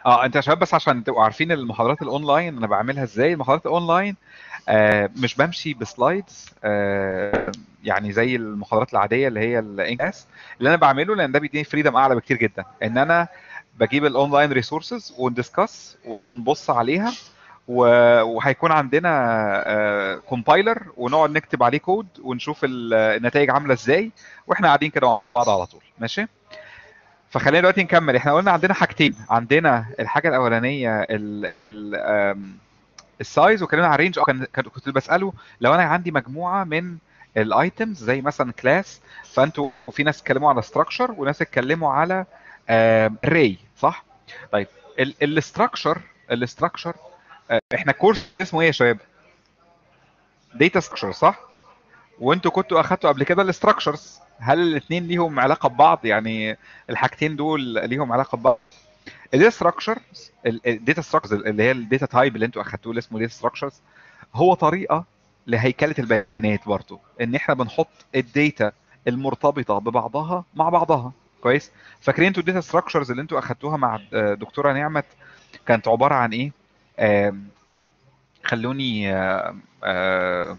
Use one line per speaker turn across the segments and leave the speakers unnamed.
اه انت يا شباب بس عشان تبقوا عارفين المحاضرات الاونلاين انا بعملها ازاي المحاضرات الاونلاين آه مش بمشي بسلايدز آه يعني زي المحاضرات العاديه اللي هي الانجاز اللي انا بعمله لان ده بيديني فريدم اعلى بكتير جدا ان انا بجيب الاونلاين ريسورسز وندسكس ونبص عليها و- وهيكون عندنا كومبايلر ونقعد نكتب عليه كود ونشوف ال- النتائج عامله ازاي واحنا قاعدين كده مع بعض على طول ماشي فخلينا دلوقتي نكمل احنا قلنا عندنا حاجتين عندنا الحاجه الاولانيه ال ال آم، السايز وكلمنا على الرينج كان كان- كنت بساله لو انا عندي مجموعه من الايتمز زي مثلا كلاس فانتوا في ناس اتكلموا على ستراكشر وناس اتكلموا على ري صح طيب الاستراكشر الاستراكشر احنا كورس اسمه ايه يا شباب داتا ستراكشر صح وانتوا كنتوا اخدتوا قبل كده الاستراكشرز هل الاثنين ليهم علاقه ببعض يعني الحاجتين دول ليهم علاقه ببعض الداتا ستراكشر الداتا ستراكشرز اللي هي الداتا تايب اللي انتوا اخدتوه اللي اسمه داتا ستراكشرز هو طريقه لهيكله البيانات برضو ان احنا بنحط الداتا المرتبطه ببعضها مع بعضها كويس فاكرين انتوا الداتا ستراكشرز اللي انتوا اخدتوها مع دكتوره نعمت كانت عباره عن ايه آم، خلوني آم، آم،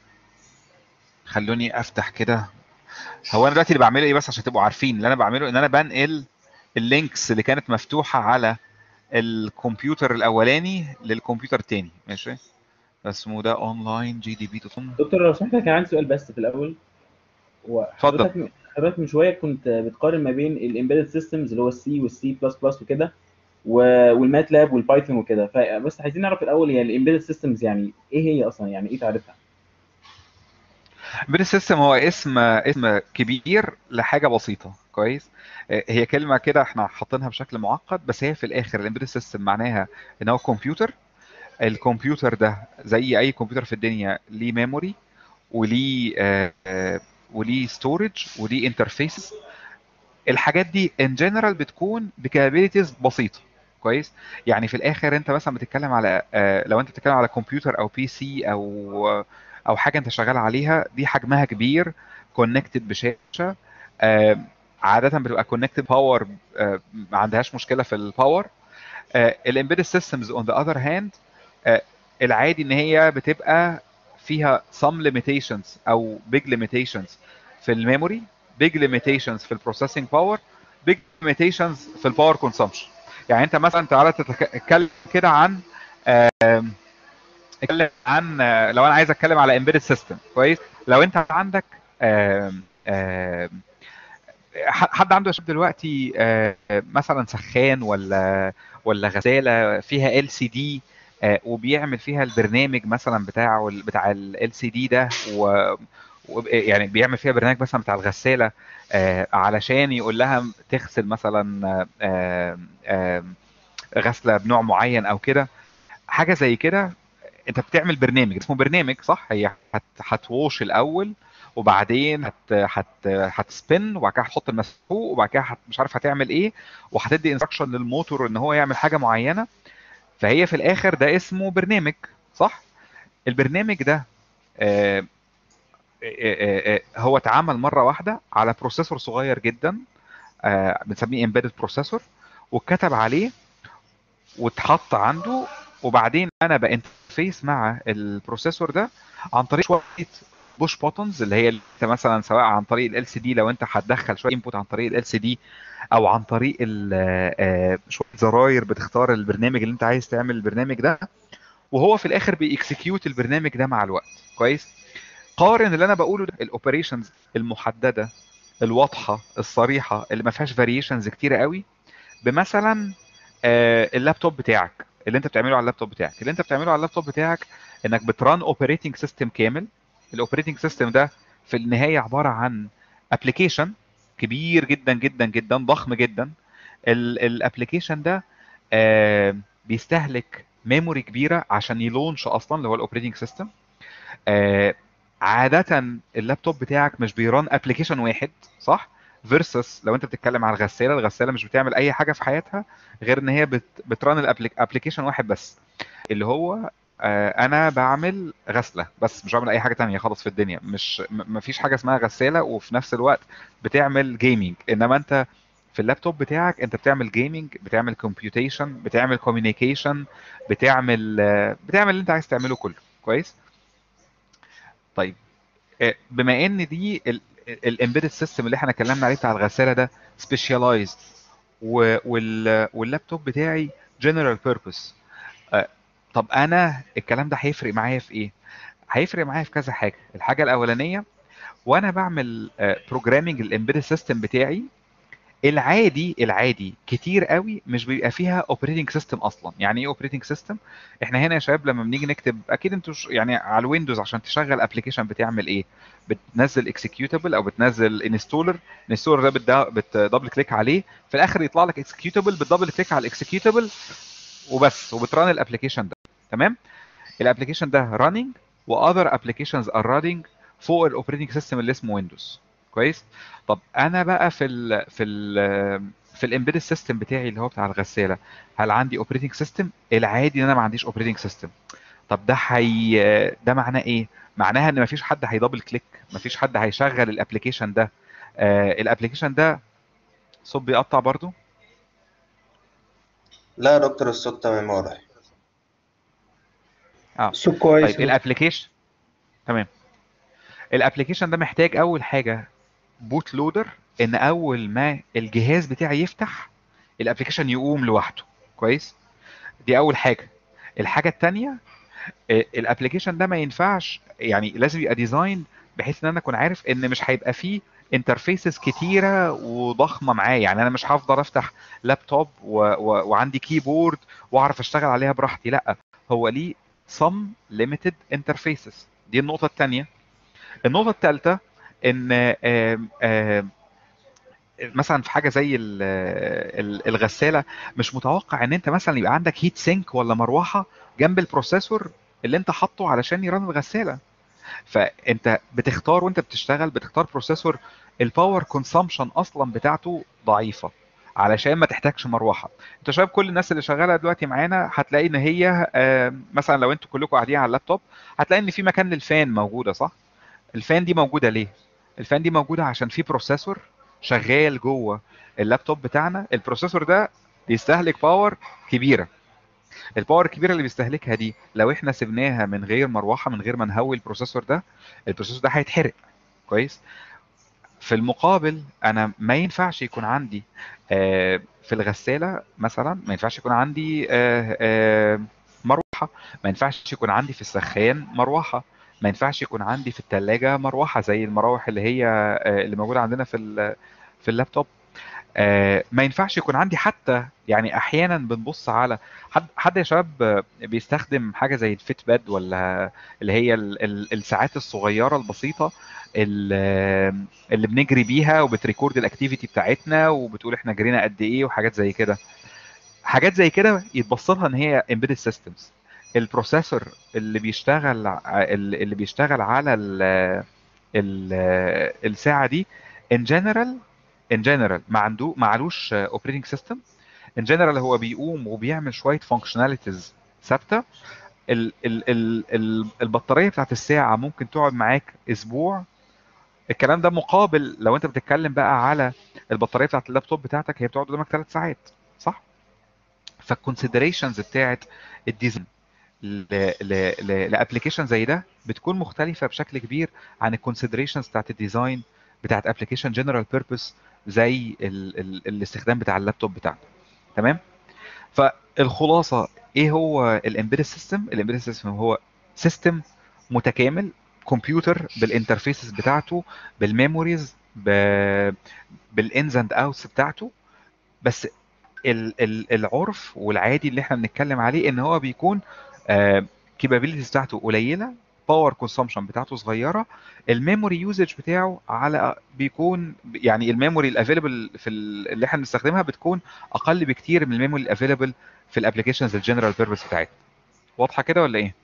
خلوني افتح كده هو انا دلوقتي اللي بعمله ايه بس عشان تبقوا عارفين اللي انا بعمله ان انا بنقل اللينكس اللي كانت مفتوحه على الكمبيوتر الاولاني للكمبيوتر التاني ماشي اسمه ده اونلاين جي دي بي دوت كوم
دكتور لو سمحت كان عندي سؤال بس في الاول
اتفضل.
وحضرتك حضرتك من شويه كنت بتقارن ما بين الامبيدد سيستمز اللي هو السي والسي بلس بلس وكده و- والماتلاب والبايثون وكده فبس عايزين نعرف الاول هي الامبيدد سيستمز يعني ايه هي اصلا يعني ايه تعريفها؟
امبيدد سيستم هو اسم اسم كبير لحاجه بسيطه كويس آه، هي كلمه كده احنا حاطينها بشكل معقد بس هي في الاخر الامبيدد سيستم معناها ان هو كمبيوتر الكمبيوتر ده زي اي كمبيوتر في الدنيا ليه ميموري وليه آه، آه، وليه ستورج وليه انترفيسز الحاجات دي ان جنرال بتكون بكابابيلتيز بسيطه كويس يعني في الاخر انت مثلا بتتكلم على آه، لو انت بتتكلم على كمبيوتر او بي سي او او حاجه انت شغال عليها دي حجمها كبير كونكتد بشاشه آه، عاده بتبقى كونكتد باور ما عندهاش مشكله في الباور الامبيدد سيستمز اون ذا اذر هاند العادي ان هي بتبقى فيها some limitations او big limitations في الميموري big limitations في البروسيسنج باور big limitations في الباور كونسومشن يعني انت مثلا تعالى تتكلم كده عن آم، اتكلم عن آه، لو انا عايز اتكلم على embedded system كويس لو انت عندك آم، آم، ح- حد عنده يا شباب دلوقتي آه، مثلا سخان ولا ولا غساله فيها ال سي دي وبيعمل فيها البرنامج مثلا بتاعه بتاع ال سي دي ده و و- يعني بيعمل فيها برنامج مثلا بتاع الغساله آه، علشان يقول لها تغسل مثلا آه، آه، غسله بنوع معين او كده حاجه زي كده انت بتعمل برنامج اسمه برنامج صح هي هت هتوش الاول وبعدين هت هت هتسبن وبعد كده هتحط المسحوق وبعد كده هت مش عارف هتعمل ايه وهتدي انستراكشن للموتور ان هو يعمل حاجه معينه فهي في الاخر ده اسمه برنامج صح البرنامج ده آه، آه، آه، هو اتعمل مره واحده على بروسيسور صغير جدا آه، بنسميه امبيدد بروسيسور واتكتب عليه واتحط عنده وبعدين انا بانترفيس مع البروسيسور ده عن طريق شويه بوش بوتنز اللي هي انت مثلا سواء عن طريق ال سي دي لو انت هتدخل شويه انبوت عن طريق ال سي دي او عن طريق ال- آه، شويه زراير بتختار البرنامج اللي انت عايز تعمل البرنامج ده وهو في الاخر بيكسكيوت البرنامج ده مع الوقت كويس قارن اللي انا بقوله ده الاوبريشنز المحدده الواضحه الصريحه اللي ما فيهاش فاريشنز كتيره قوي بمثلا آه، اللابتوب بتاعك اللي انت بتعمله على اللابتوب بتاعك اللي انت بتعمله على اللابتوب بتاعك انك بتران اوبريتنج سيستم كامل الاوبريتنج سيستم ده في النهايه عباره عن ابلكيشن كبير جدا جدا جدا ضخم جدا الابلكيشن ده آه، بيستهلك ميموري كبيره عشان يلونش اصلا اللي هو الاوبريتنج سيستم عاده اللابتوب بتاعك مش بيران ابلكيشن واحد صح فيرسس لو انت بتتكلم على الغساله الغساله مش بتعمل اي حاجه في حياتها غير ان هي بت بتران الابلكيشن واحد بس اللي هو آه، انا بعمل غسله بس مش بعمل اي حاجه تانية خالص في الدنيا مش م- مفيش حاجه اسمها غساله وفي نفس الوقت بتعمل جيمنج انما انت في اللابتوب بتاعك انت بتعمل جيمنج بتعمل كومبيوتيشن بتعمل كوميونيكيشن بتعمل آه، بتعمل اللي انت عايز تعمله كله كويس طيب آه، بما ان دي الامبيدد سيستم اللي احنا اتكلمنا عليه بتاع الغساله ده سبيشاليزد واللابتوب بتاعي جنرال بيربس طب انا الكلام ده هيفرق معايا في ايه هيفرق معايا في كذا حاجه الحاجه الاولانيه وانا بعمل بروجرامنج الامبيدد سيستم بتاعي العادي العادي كتير قوي مش بيبقى فيها اوبريتنج سيستم اصلا يعني ايه اوبريتنج سيستم احنا هنا يا شباب لما بنيجي نكتب اكيد انتوا ش- يعني على الويندوز عشان تشغل ابلكيشن بتعمل ايه بتنزل اكسكيوتابل او بتنزل انستولر الانستولر ده بتدا- بتدبل كليك عليه في الاخر يطلع لك اكسكيوتابل بتدبل كليك على الاكسكيوتابل وبس وبتران الابلكيشن ده تمام الابلكيشن ده راننج واذر ابلكيشنز ار راننج فوق الاوبريتنج سيستم اللي اسمه ويندوز كويس طب انا بقى في ال في ال في الامبيدد سيستم بتاعي اللي هو بتاع الغساله هل عندي اوبريتنج سيستم العادي ان انا ما عنديش اوبريتنج سيستم طب ده حي ده معناه ايه معناها ان مفيش حد هيدبل كليك مفيش حد هيشغل الابلكيشن ده آه الابلكيشن ده صوت بيقطع برضو
لا يا دكتور الصوت تمام واضح
اه
الصوت كويس
طيب الابلكيشن تمام الابلكيشن ده محتاج اول حاجه بوت لودر ان اول ما الجهاز بتاعي يفتح الابلكيشن يقوم لوحده كويس دي اول حاجه الحاجه الثانيه الابلكيشن ده ما ينفعش يعني لازم يبقى ديزاين بحيث ان انا اكون عارف ان مش هيبقى فيه انترفيسز كتيره وضخمه معايا يعني انا مش هفضل افتح لابتوب و... و... وعندي كيبورد واعرف اشتغل عليها براحتي لا هو ليه some limited interfaces دي النقطه الثانيه النقطه الثالثه ان آم، آم، مثلا في حاجه زي ال- ال- الغساله مش متوقع ان انت مثلا يبقى عندك هيت سينك ولا مروحه جنب البروسيسور اللي انت حاطه علشان يرن الغساله فانت بتختار وانت بتشتغل بتختار بروسيسور الباور كونسامشن اصلا بتاعته ضعيفه علشان ما تحتاجش مروحه انت شباب كل الناس اللي شغاله دلوقتي معانا هتلاقي ان هي آه، مثلا لو انتوا كلكم قاعدين على اللابتوب هتلاقي ان في مكان للفان موجوده صح الفان دي موجوده ليه الفان دي موجوده عشان في بروسيسور شغال جوه اللابتوب بتاعنا البروسيسور ده بيستهلك باور كبيره الباور الكبيره اللي بيستهلكها دي لو احنا سبناها من غير مروحه من غير ما نهوي البروسيسور ده البروسيسور ده هيتحرق كويس في المقابل انا ما ينفعش يكون عندي آه، في الغساله مثلا ما ينفعش يكون عندي آه، آه، مروحه ما ينفعش يكون عندي في السخان مروحه ما ينفعش يكون عندي في الثلاجه مروحه زي المراوح اللي هي آه، اللي موجوده عندنا في ال- في اللابتوب آه، ما ينفعش يكون عندي حتى يعني احيانا بنبص على حد حد يا شباب آه، بيستخدم حاجه زي الفيت باد ولا اللي هي ال- ال- الساعات الصغيره البسيطه ال- اللي بنجري بيها وبتريكورد الاكتيفيتي بتاعتنا وبتقول احنا جرينا قد ايه وحاجات زي كده حاجات زي كده يتبص لها ان هي embedded systems البروسيسور اللي بيشتغل ع- اللي بيشتغل على ال ال الساعه دي ان جنرال ان جنرال ما عنده ما علوش اوبريتنج سيستم ان جنرال هو بيقوم وبيعمل شويه فانكشناليتيز ثابته ال ال ال ال البطاريه بتاعت الساعه ممكن تقعد معاك اسبوع الكلام ده مقابل لو انت بتتكلم بقى على البطاريه بتاعت اللابتوب بتاعتك هي بتقعد قدامك ثلاث ساعات صح فالكونسيدريشنز بتاعت الديزاين لابلكيشن زي ده بتكون مختلفه بشكل كبير عن الكونسيدريشنز بتاعت الديزاين بتاعت ابلكيشن جنرال بيربز زي ال ال الاستخدام بتاع اللابتوب بتاعنا تمام فالخلاصه ايه هو الامبيدد سيستم الامبيدد سيستم هو سيستم متكامل كمبيوتر بالانترفيسز بتاعته بالميموريز بالانز اند اوتس بتاعته بس ال ال العرف والعادي اللي احنا بنتكلم عليه ان هو بيكون كابابيلتيز بتاعته قليله باور كونسومشن بتاعته صغيره الميموري يوزج بتاعه على بيكون يعني الميموري الافيلبل في ال- اللي احنا بنستخدمها بتكون اقل بكتير من الميموري الافيلبل في الابلكيشنز الجنرال بيربز بتاعتنا واضحه كده ولا ايه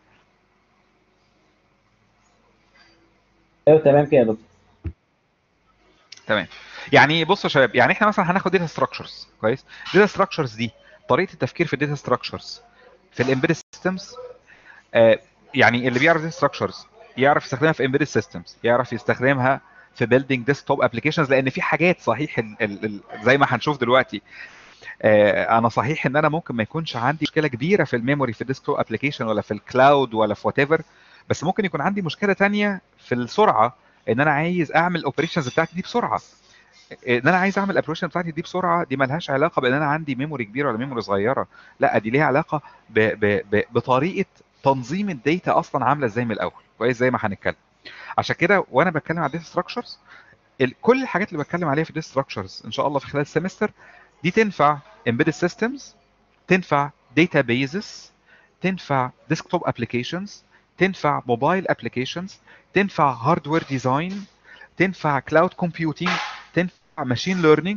ايوه تمام كده يا دكتور
تمام يعني بصوا يا شباب يعني احنا مثلا هناخد داتا ستراكشرز كويس داتا ستراكشرز دي طريقه التفكير في الداتا ستراكشرز في الامبيدد سيستمز آه يعني اللي بيعرف داتا ستراكشرز يعرف يستخدمها في امبيدد سيستمز يعرف يستخدمها في بيلدينج ديسكتوب ابلكيشنز لان في حاجات صحيح ال ال ال زي ما هنشوف دلوقتي آه انا صحيح ان انا ممكن ما يكونش عندي مشكله كبيره في الميموري في الديسكتوب ابلكيشن ولا في الكلاود ولا في وات ايفر بس ممكن يكون عندي مشكله تانية في السرعه ان انا عايز اعمل الاوبريشنز بتاعتي دي بسرعه ان انا عايز اعمل الابلكيشن بتاعتي دي بسرعه دي ملهاش علاقه بان انا عندي ميموري كبيره ولا ميموري صغيره لا دي ليها علاقه ب ب ب بطريقه تنظيم الداتا اصلا عامله ازاي من الاول كويس زي ما هنتكلم عشان كده وانا بتكلم على الداتا ستراكشرز كل الحاجات اللي بتكلم عليها في الداتا ستراكشرز ان شاء الله في خلال السمستر دي تنفع embedded systems تنفع databases تنفع desktop applications تنفع موبايل applications تنفع هاردوير ديزاين تنفع كلاود كومبيوتنج تنفع ماشين ليرنينج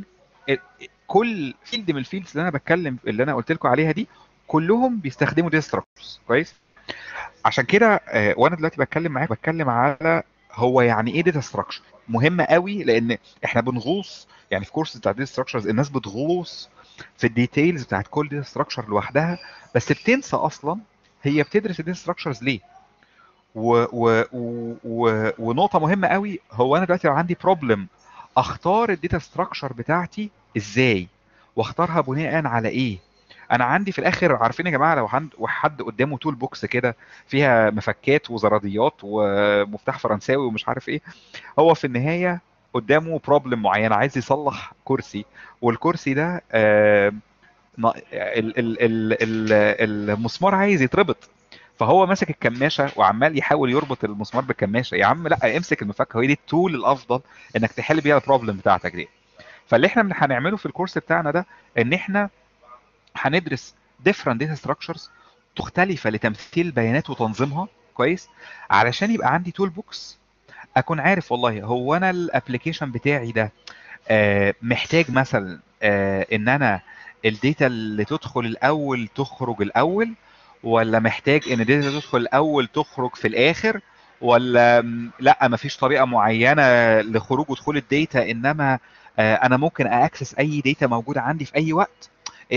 كل فيلد من الفيلدز اللي انا بتكلم اللي انا قلت لكم عليها دي كلهم بيستخدموا داتا ستراكشرز كويس عشان كده آه، وانا دلوقتي بتكلم معاك بتكلم على هو يعني ايه داتا ستراكشر مهمه قوي لان احنا بنغوص يعني في كورس بتاع داتا ستراكشرز الناس بتغوص في الديتيلز بتاعت كل داتا ستراكشر لوحدها بس بتنسى اصلا هي بتدرس الداتا ستراكشرز ليه و و و و ونقطه مهمه قوي هو انا دلوقتي لو عندي بروبلم اختار الداتا ستراكشر بتاعتي ازاي واختارها بناء على ايه انا عندي في الاخر عارفين يا جماعه لو عند حد قدامه تول بوكس كده فيها مفكات وزراديات ومفتاح فرنساوي ومش عارف ايه هو في النهايه قدامه بروبلم معين عايز يصلح كرسي والكرسي ده آه، نا- ال- ال- ال- ال- المسمار عايز يتربط فهو ماسك الكماشه وعمال يحاول يربط المسمار بالكماشه يا عم لا امسك المفك هو دي التول الافضل انك تحل بيها البروبلم بتاعتك دي فاللي احنا هنعمله في الكورس بتاعنا ده ان احنا هندرس different data structures مختلفة لتمثيل البيانات وتنظيمها كويس علشان يبقى عندي تول بوكس اكون عارف والله هو انا الابلكيشن بتاعي ده آه، محتاج مثلا آه، ان انا الداتا اللي تدخل الاول تخرج الاول ولا محتاج ان الداتا تدخل الاول تخرج في الاخر ولا م، لا مفيش طريقه معينه لخروج ودخول الداتا انما آه، انا ممكن اكسس اي داتا موجوده عندي في اي وقت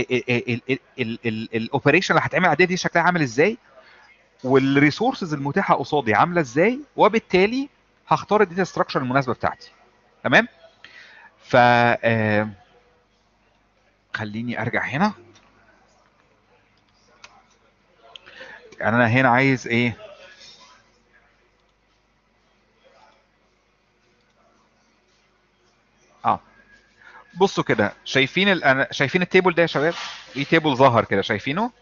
الاوبريشن اللي هتعمل على الداتا دي شكلها عامل ازاي والريسورسز المتاحه قصادي عامله ازاي وبالتالي هختار الداتا ستراكشر المناسبه بتاعتي تمام ف آه، خليني ارجع هنا يعني انا هنا عايز ايه اه بصوا كده شايفين ال... أنا شايفين التيبل ده يا شباب في تيبل ظهر كده شايفينه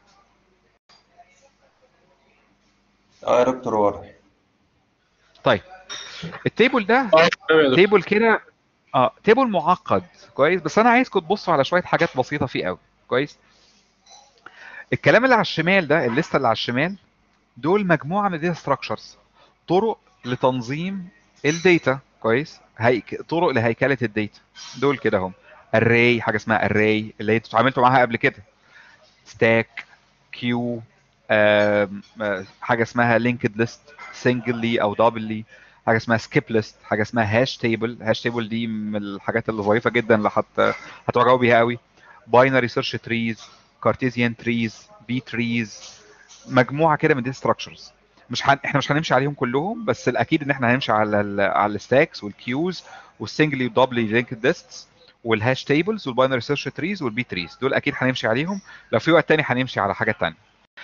اه يا دكتور واضح
طيب التيبل ده تيبل كده اه تيبل معقد كويس بس انا عايزكم تبصوا على شويه حاجات بسيطه فيه قوي كويس الكلام اللي على الشمال ده الليسته اللي على الشمال دول مجموعه من الداتا ستراكشرز طرق لتنظيم الداتا كويس هيك... طرق لهيكله الداتا دول كده هم array حاجه اسمها array اللي هي اتعاملتوا معاها قبل كده stack queue آم، آه، حاجه اسمها linked list singly او doubly حاجه اسمها skip list حاجه اسمها hash table hash table دي من الحاجات اللي ظريفه جدا اللي هت هتعجبوا بيها قوي binary search trees cartesian trees b trees مجموعه كده من دي structures مش هن... احنا مش هنمشي عليهم كلهم بس الاكيد ان احنا هنمشي على ال... على الستاكس والكيوز والسنجلي ودبلي لينكد ليستس والهاش تيبلز والباينري سيرش تريز والبي تريز دول اكيد هنمشي عليهم لو في وقت تاني هنمشي على حاجات تانية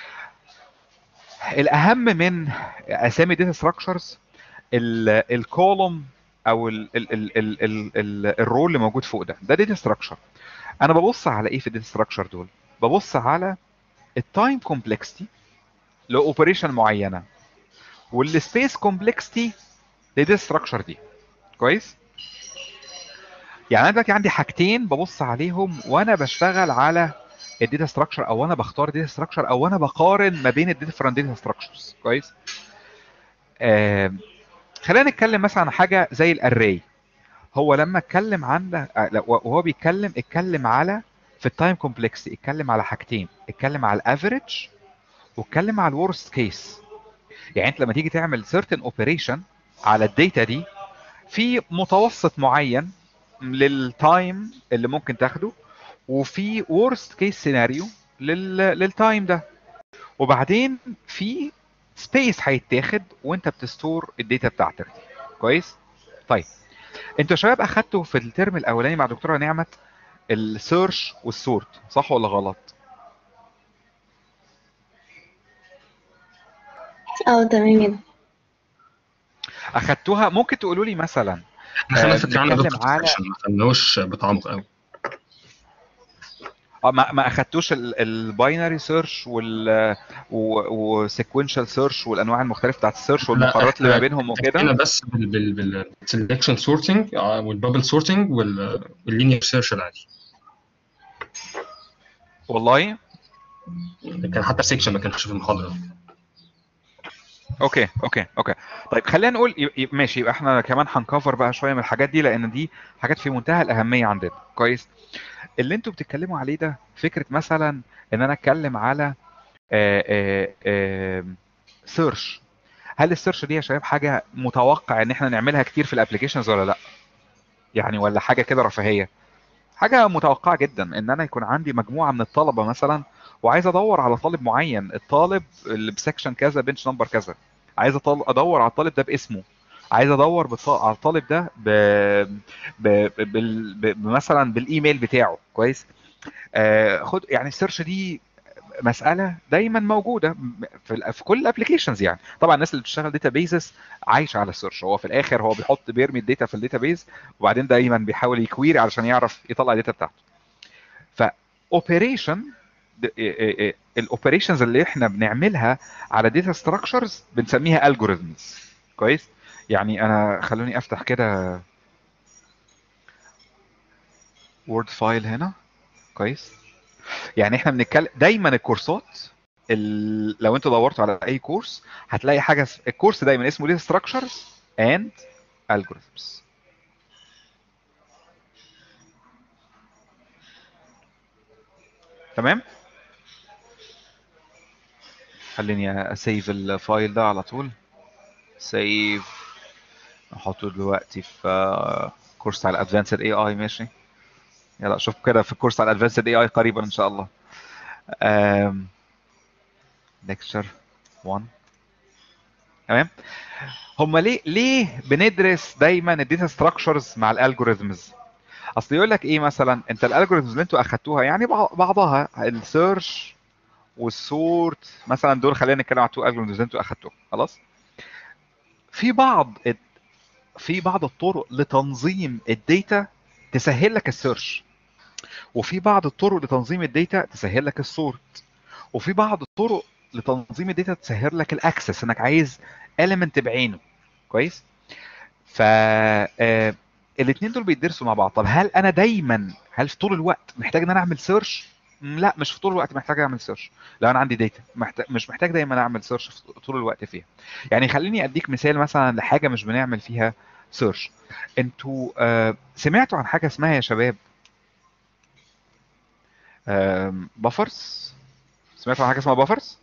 الاهم من اسامي داتا ستراكشرز الكولوم او ال ال ال ال ال ال الرول اللي موجود فوق ده ده داتا ستراكشر انا ببص على ايه في الداتا ستراكشر دول ببص على التايم كومبلكسيتي لاوبريشن معينه والسبيس كومبلكسيتي للداتا ستراكشر دي كويس يعني انا دلوقتي عندي حاجتين ببص عليهم وانا بشتغل على الداتا ستراكشر او انا بختار داتا ستراكشر او انا بقارن ما بين الديفرنت داتا ستراكشرز كويس آه خلينا نتكلم مثلا عن حاجه زي الاري هو لما اتكلم عن آه، لا، وهو بيتكلم اتكلم على في التايم كومبلكسيتي اتكلم على حاجتين اتكلم على الافريج واتكلم على الورست كيس يعني انت لما تيجي تعمل certain operation على الداتا دي في متوسط معين للتايم اللي ممكن تاخده وفي worst case scenario لل للتايم ده وبعدين في سبيس هيتاخد وانت بتستور الداتا بتاعتك دي كويس طيب انتوا يا شباب اخدتوا في الترم الاولاني مع دكتوره نعمت السيرش والسورت صح ولا غلط
اه تمام كده
اخدتوها ممكن تقولوا لي مثلا
احنا خدنا
آه،
فكره عنها
بنتكلم
دكتور
على-
عشان ما خدناهوش بتعمق قوي
اه ما ما اخدتوش الباينري سيرش وال وسيكونشال سيرش والانواع المختلفه بتاعت السيرش والمقارنات اللي ما بينهم
هنا
وكده
بس بالسلكشن سورتنج والبابل سورتنج واللينير سيرش العادي
والله
كان حتى سيكشن ما كانش في المحاضره
اوكي اوكي اوكي طيب خلينا نقول ي- ي- ماشي يبقى احنا كمان هنكفر بقى شويه من الحاجات دي لان دي حاجات في منتهى الاهميه عندنا كويس اللي انتوا بتتكلموا عليه ده فكره مثلا ان انا اتكلم على سيرش هل السيرش دي يا شباب حاجه متوقع ان احنا نعملها كتير في الابلكيشنز ولا لا يعني ولا حاجه كده رفاهيه حاجه متوقعه جدا ان انا يكون عندي مجموعه من الطلبه مثلا وعايز ادور على طالب معين الطالب اللي بسكشن كذا بنش نمبر كذا عايز أطل- ادور على الطالب ده باسمه عايز ادور بالط- على الطالب ده ب... ب... ب... بال- ب... مثلا بالايميل بتاعه كويس آه خد يعني السيرش دي مساله دايما موجوده في, ال... في كل الابلكيشنز يعني طبعا الناس اللي بتشتغل داتا بيزز عايشه على السيرش هو في الاخر هو بيحط بيرمي الداتا في الداتا بيز وبعدين دايما بيحاول يكويري علشان يعرف يطلع الداتا بتاعته ف اوبريشن الاوبريشنز اللي احنا بنعملها على داتا ستراكشرز بنسميها الجوريزمز كويس يعني انا خلوني افتح كده وورد فايل هنا كويس يعني احنا بنتكلم دايما الكورسات ال... لو انتوا دورتوا على اي كورس هتلاقي حاجه س- الكورس دايما اسمه داتا ستراكشرز اند algorithms تمام خليني اسيف الفايل ده على طول سيف احطه دلوقتي في آه، كورس على الادفانسد اي اي ماشي يلا اشوف كده في الكورس على الادفانسد اي اي قريبا ان شاء الله ليكتشر 1 تمام هم ليه ليه بندرس دايما الداتا ستراكشرز مع الالجوريزمز اصل يقول لك ايه مثلا انت الالجوريزمز اللي انتوا اخدتوها يعني بع- بعضها السيرش والسورت مثلا دول خلينا نتكلم على التو الجوريزمز اللي انتوا اخدتوها خلاص في بعض الت- في بعض الطرق لتنظيم الداتا تسهل لك السيرش وفي بعض الطرق لتنظيم الداتا تسهل لك السورت وفي بعض الطرق لتنظيم الداتا تسهل لك الاكسس انك عايز element بعينه كويس ف الاثنين دول بيدرسوا مع بعض طب هل انا دايما هل في طول الوقت محتاج ان انا اعمل سيرش لا مش في طول الوقت محتاج اعمل سيرش لو انا عندي داتا محتاج مش محتاج دايما اعمل سيرش في طول الوقت فيها يعني خليني اديك مثال مثلا لحاجه مش بنعمل فيها سيرش انتوا آه سمعتوا عن حاجه اسمها يا شباب بافرز سمعتوا عن حاجه اسمها بافرز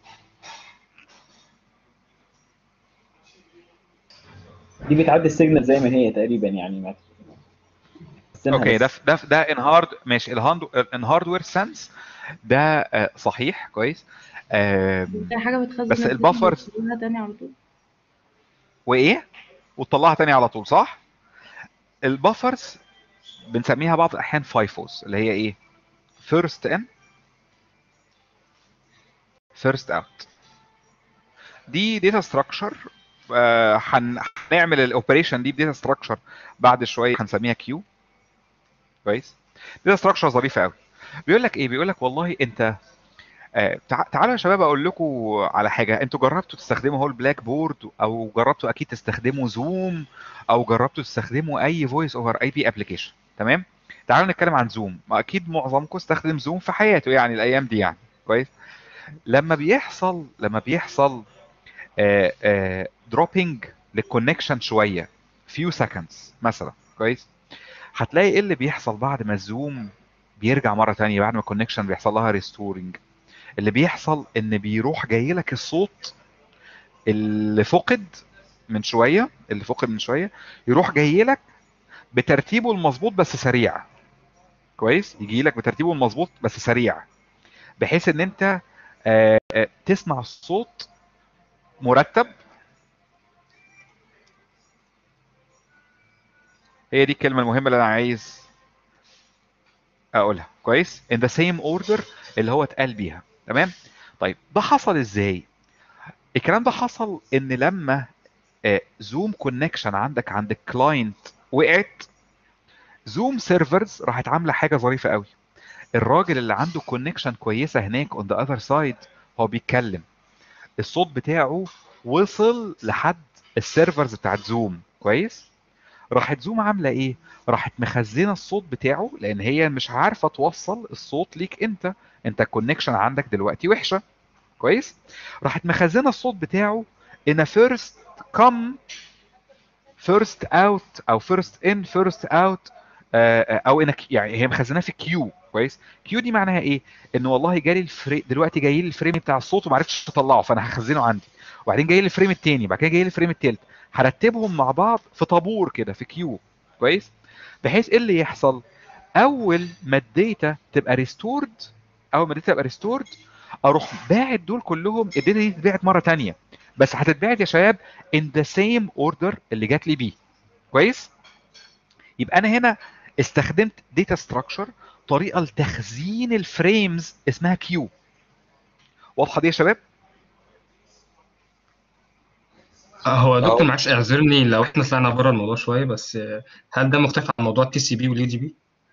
دي بتعدي السيجنال زي ما هي تقريبا يعني ما تحسنها
اوكي
بس.
ده ده ده ان هارد ماشي الهاند ان هاردوير سنس ده آه، صحيح كويس آم،
دي حاجة بتخزن
بس
الداتا
البفرز-
وتنزلها تاني على طول
وايه وتطلعها تاني على طول صح البفرز بنسميها بعض الاحيان فايفوز اللي هي ايه فيرست ان فيرست اوت دي داتا ستراكشر هنعمل الاوبريشن دي بداتا ستراكشر بعد شويه هنسميها كيو كويس داتا ستراكشر ظريفه قوي بيقول لك ايه بيقول لك والله انت آه، تع- تعالوا يا شباب اقول لكم على حاجه انتوا جربتوا تستخدموا هو البلاك بورد او جربتوا اكيد تستخدموا زوم او جربتوا تستخدموا اي فويس اوفر اي بي ابلكيشن تمام تعالوا نتكلم عن زوم ما اكيد معظمكم استخدم زوم في حياته يعني الايام دي يعني كويس لما بيحصل لما بيحصل دروبينج للكونكشن شويه فيو سكندز مثلا كويس هتلاقي ايه اللي بيحصل بعد ما الزوم بيرجع مره تانية بعد ما الكونكشن بيحصل لها ريستورنج اللي بيحصل ان بيروح جاي لك الصوت اللي فقد من شويه اللي فقد من شويه يروح جاي لك بترتيبه المظبوط بس سريع كويس يجي لك بترتيبه المظبوط بس سريع بحيث ان انت آه، آه، تسمع الصوت مرتب هي دي الكلمه المهمه اللي انا عايز اقولها كويس in the same order اللي هو اتقال بيها تمام طيب ده حصل ازاي الكلام ده حصل ان لما زوم كونكشن عندك عند الكلاينت وقعت زوم سيرفرز راحت عامله حاجه ظريفه قوي الراجل اللي عنده كونكشن كويسه هناك اون ذا اذر سايد هو بيتكلم الصوت بتاعه وصل لحد السيرفرز بتاعت زوم كويس راحت زوم عامله ايه راحت مخزنه الصوت بتاعه لان هي مش عارفه توصل الصوت ليك انت انت الكونكشن عندك دلوقتي وحشه كويس راحت مخزنه الصوت بتاعه in a first come first out او first in first out آه، او in a يعني هي مخزناه في كيو كويس كيو دي معناها ايه ان والله جالي الفريم دلوقتي جاي لي الفريم بتاع الصوت وما عرفتش اطلعه فانا هخزنه عندي وبعدين جاي لي الفريم التاني بعد كده جاي لي الفريم التالت هرتبهم مع بعض في طابور كده في كيو كويس بحيث ايه اللي يحصل اول ما الداتا تبقى ريستورد اول ما الداتا تبقى ريستورد اروح باعت دول كلهم الداتا دي تتبعت مره تانية بس هتتبعت يا شباب in the same order اللي جات لي بيه كويس يبقى انا هنا استخدمت داتا ستراكشر طريقه لتخزين الفريمز اسمها كيو واضحه دي يا شباب
آه، هو يا دكتور
أو-
معلش اعذرني لو احنا طلعنا بره الموضوع شويه بس آه، هل ده مختلف عن موضوع التي سي بي واليو دي بي؟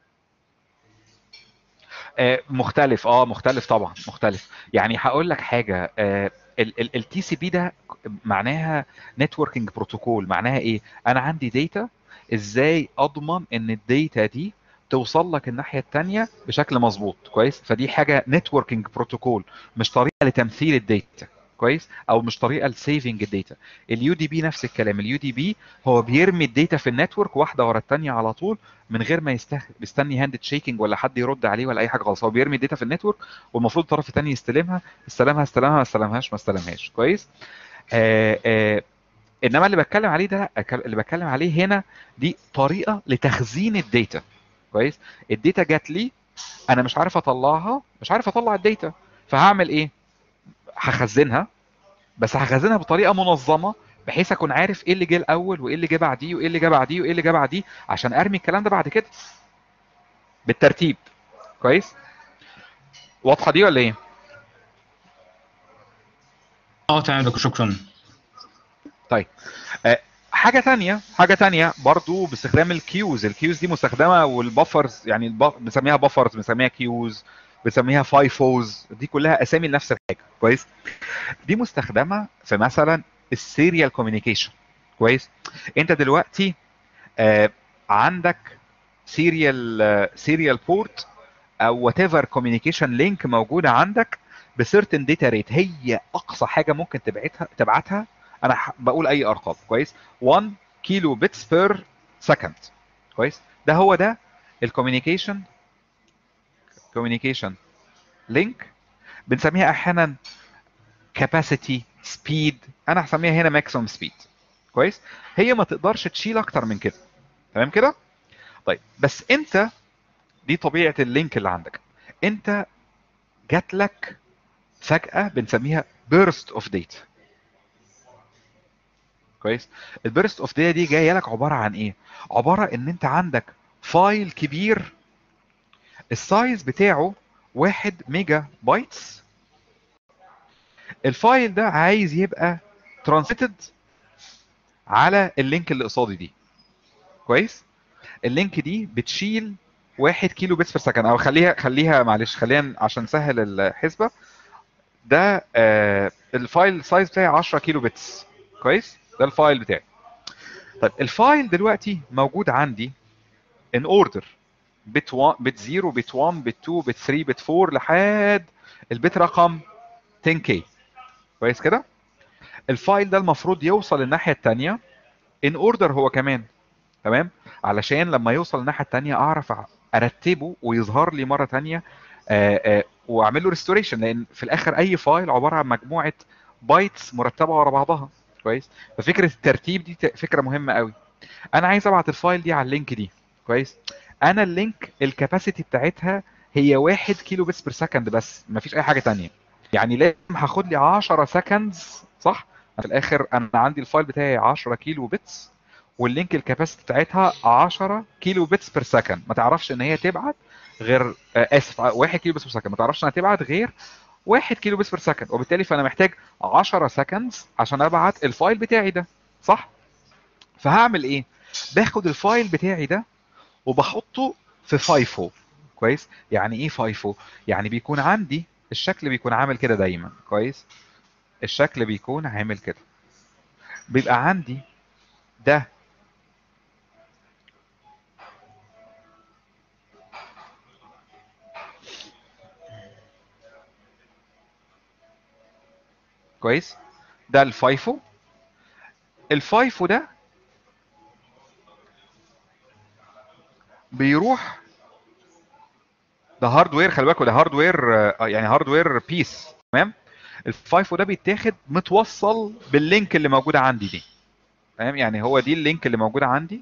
آه، مختلف اه مختلف طبعا مختلف يعني هقول لك حاجه التي سي بي ده معناها نتوركينج بروتوكول معناها ايه انا عندي داتا ازاي اضمن ان الداتا دي توصل لك الناحيه الثانيه بشكل مظبوط كويس فدي حاجه نتوركينج بروتوكول مش طريقه لتمثيل الداتا كويس او مش طريقه لسيفنج الداتا اليو دي بي نفس الكلام اليو دي بي هو بيرمي الداتا في النتورك واحده ورا الثانيه على طول من غير ما يستخ... يستني هاند شيكنج ولا حد يرد عليه ولا اي حاجه خالص هو بيرمي الداتا في النتورك والمفروض الطرف الثاني يستلمها استلمها استلمها ما استلمهاش ما استلمهاش كويس آه آه انما اللي بتكلم عليه ده لا اللي بتكلم عليه هنا دي طريقه لتخزين الداتا كويس الداتا جات لي انا مش عارف اطلعها مش عارف اطلع الداتا فهعمل ايه هخزنها بس هخزنها بطريقه منظمه بحيث اكون عارف ايه اللي جه الاول وايه اللي جه بعديه وايه اللي جه بعديه وايه اللي جه بعديه عشان ارمي الكلام ده بعد كده بالترتيب كويس واضحه دي ولا ايه
اه تمام يا دكتور شكرا
طيب آه، حاجه تانية حاجه تانية برضو باستخدام الكيوز الكيوز دي مستخدمه والبفرز يعني الب- بنسميها بفرز بنسميها كيوز بنسميها فايفوز دي كلها اسامي لنفس الحاجه كويس دي مستخدمه في مثلا السيريال كوميونيكيشن كويس انت دلوقتي آه، عندك سيريال سيريال بورت او وات ايفر كوميونيكيشن لينك موجوده عندك بسيرتن داتا ريت هي اقصى حاجه ممكن تبعتها تبعتها انا ح- بقول اي ارقام كويس 1 كيلو بيتس بير سكند كويس ده هو ده الكوميونيكيشن كوميونيكيشن لينك بنسميها احيانا كاباسيتي سبيد انا هسميها هنا ماكسيمم سبيد كويس هي ما تقدرش تشيل اكتر من كده تمام كده طيب بس انت دي طبيعه اللينك اللي عندك انت جات لك فجاه بنسميها بيرست اوف داتا كويس البيرست اوف داتا دي جايه لك عباره عن ايه عباره ان انت عندك فايل كبير السايز بتاعه 1 ميجا بايتس الفايل ده عايز يبقى ترانسيتد على اللينك اللي قصادي دي كويس اللينك دي بتشيل 1 كيلو بيتس بير سكند او خليها خليها معلش خلينا عشان نسهل الحسبه ده آه الفايل سايز بتاعي 10 كيلو بيتس كويس ده الفايل بتاعي طيب الفايل دلوقتي موجود عندي ان اوردر بت 1 بت 0 بت 1 بت 2 بت 3 بت 4 لحد البت رقم 10k كويس كده الفايل ده المفروض يوصل الناحيه الثانيه ان اوردر هو كمان تمام علشان لما يوصل الناحيه الثانيه اعرف ارتبه ويظهر لي مره ثانيه واعمل له ريستوريشن لان في الاخر اي فايل عباره عن مجموعه بايتس مرتبه ورا بعضها كويس ففكره الترتيب دي ت- فكره مهمه قوي انا عايز ابعت الفايل دي على اللينك دي كويس انا اللينك الكاباسيتي بتاعتها هي 1 كيلو بيتس بير سكند بس مفيش اي حاجه تانية يعني لازم هاخد لي 10 سكندز صح في الاخر انا عندي الفايل بتاعي 10 كيلو بيتس واللينك الكاباسيتي بتاعتها 10 كيلو بيتس بير سكند ما تعرفش ان هي تبعت غير آه، اسف 1 كيلو بيتس بير سكند ما تعرفش انها تبعت غير 1 كيلو بيتس بير سكند وبالتالي فانا محتاج 10 سكندز عشان ابعت الفايل بتاعي ده صح فهعمل ايه باخد الفايل بتاعي ده وبحطه في فايفو كويس يعني ايه فايفو يعني بيكون عندي الشكل بيكون عامل كده دايما كويس الشكل بيكون عامل كده بيبقى عندي ده كويس ده الفايفو الفايفو ده بيروح ده هاردوير خلي بالكوا ده هاردوير آه، يعني هاردوير بيس تمام الفايفو ده بيتاخد متوصل باللينك اللي موجوده عندي دي تمام يعني هو دي اللينك اللي موجوده عندي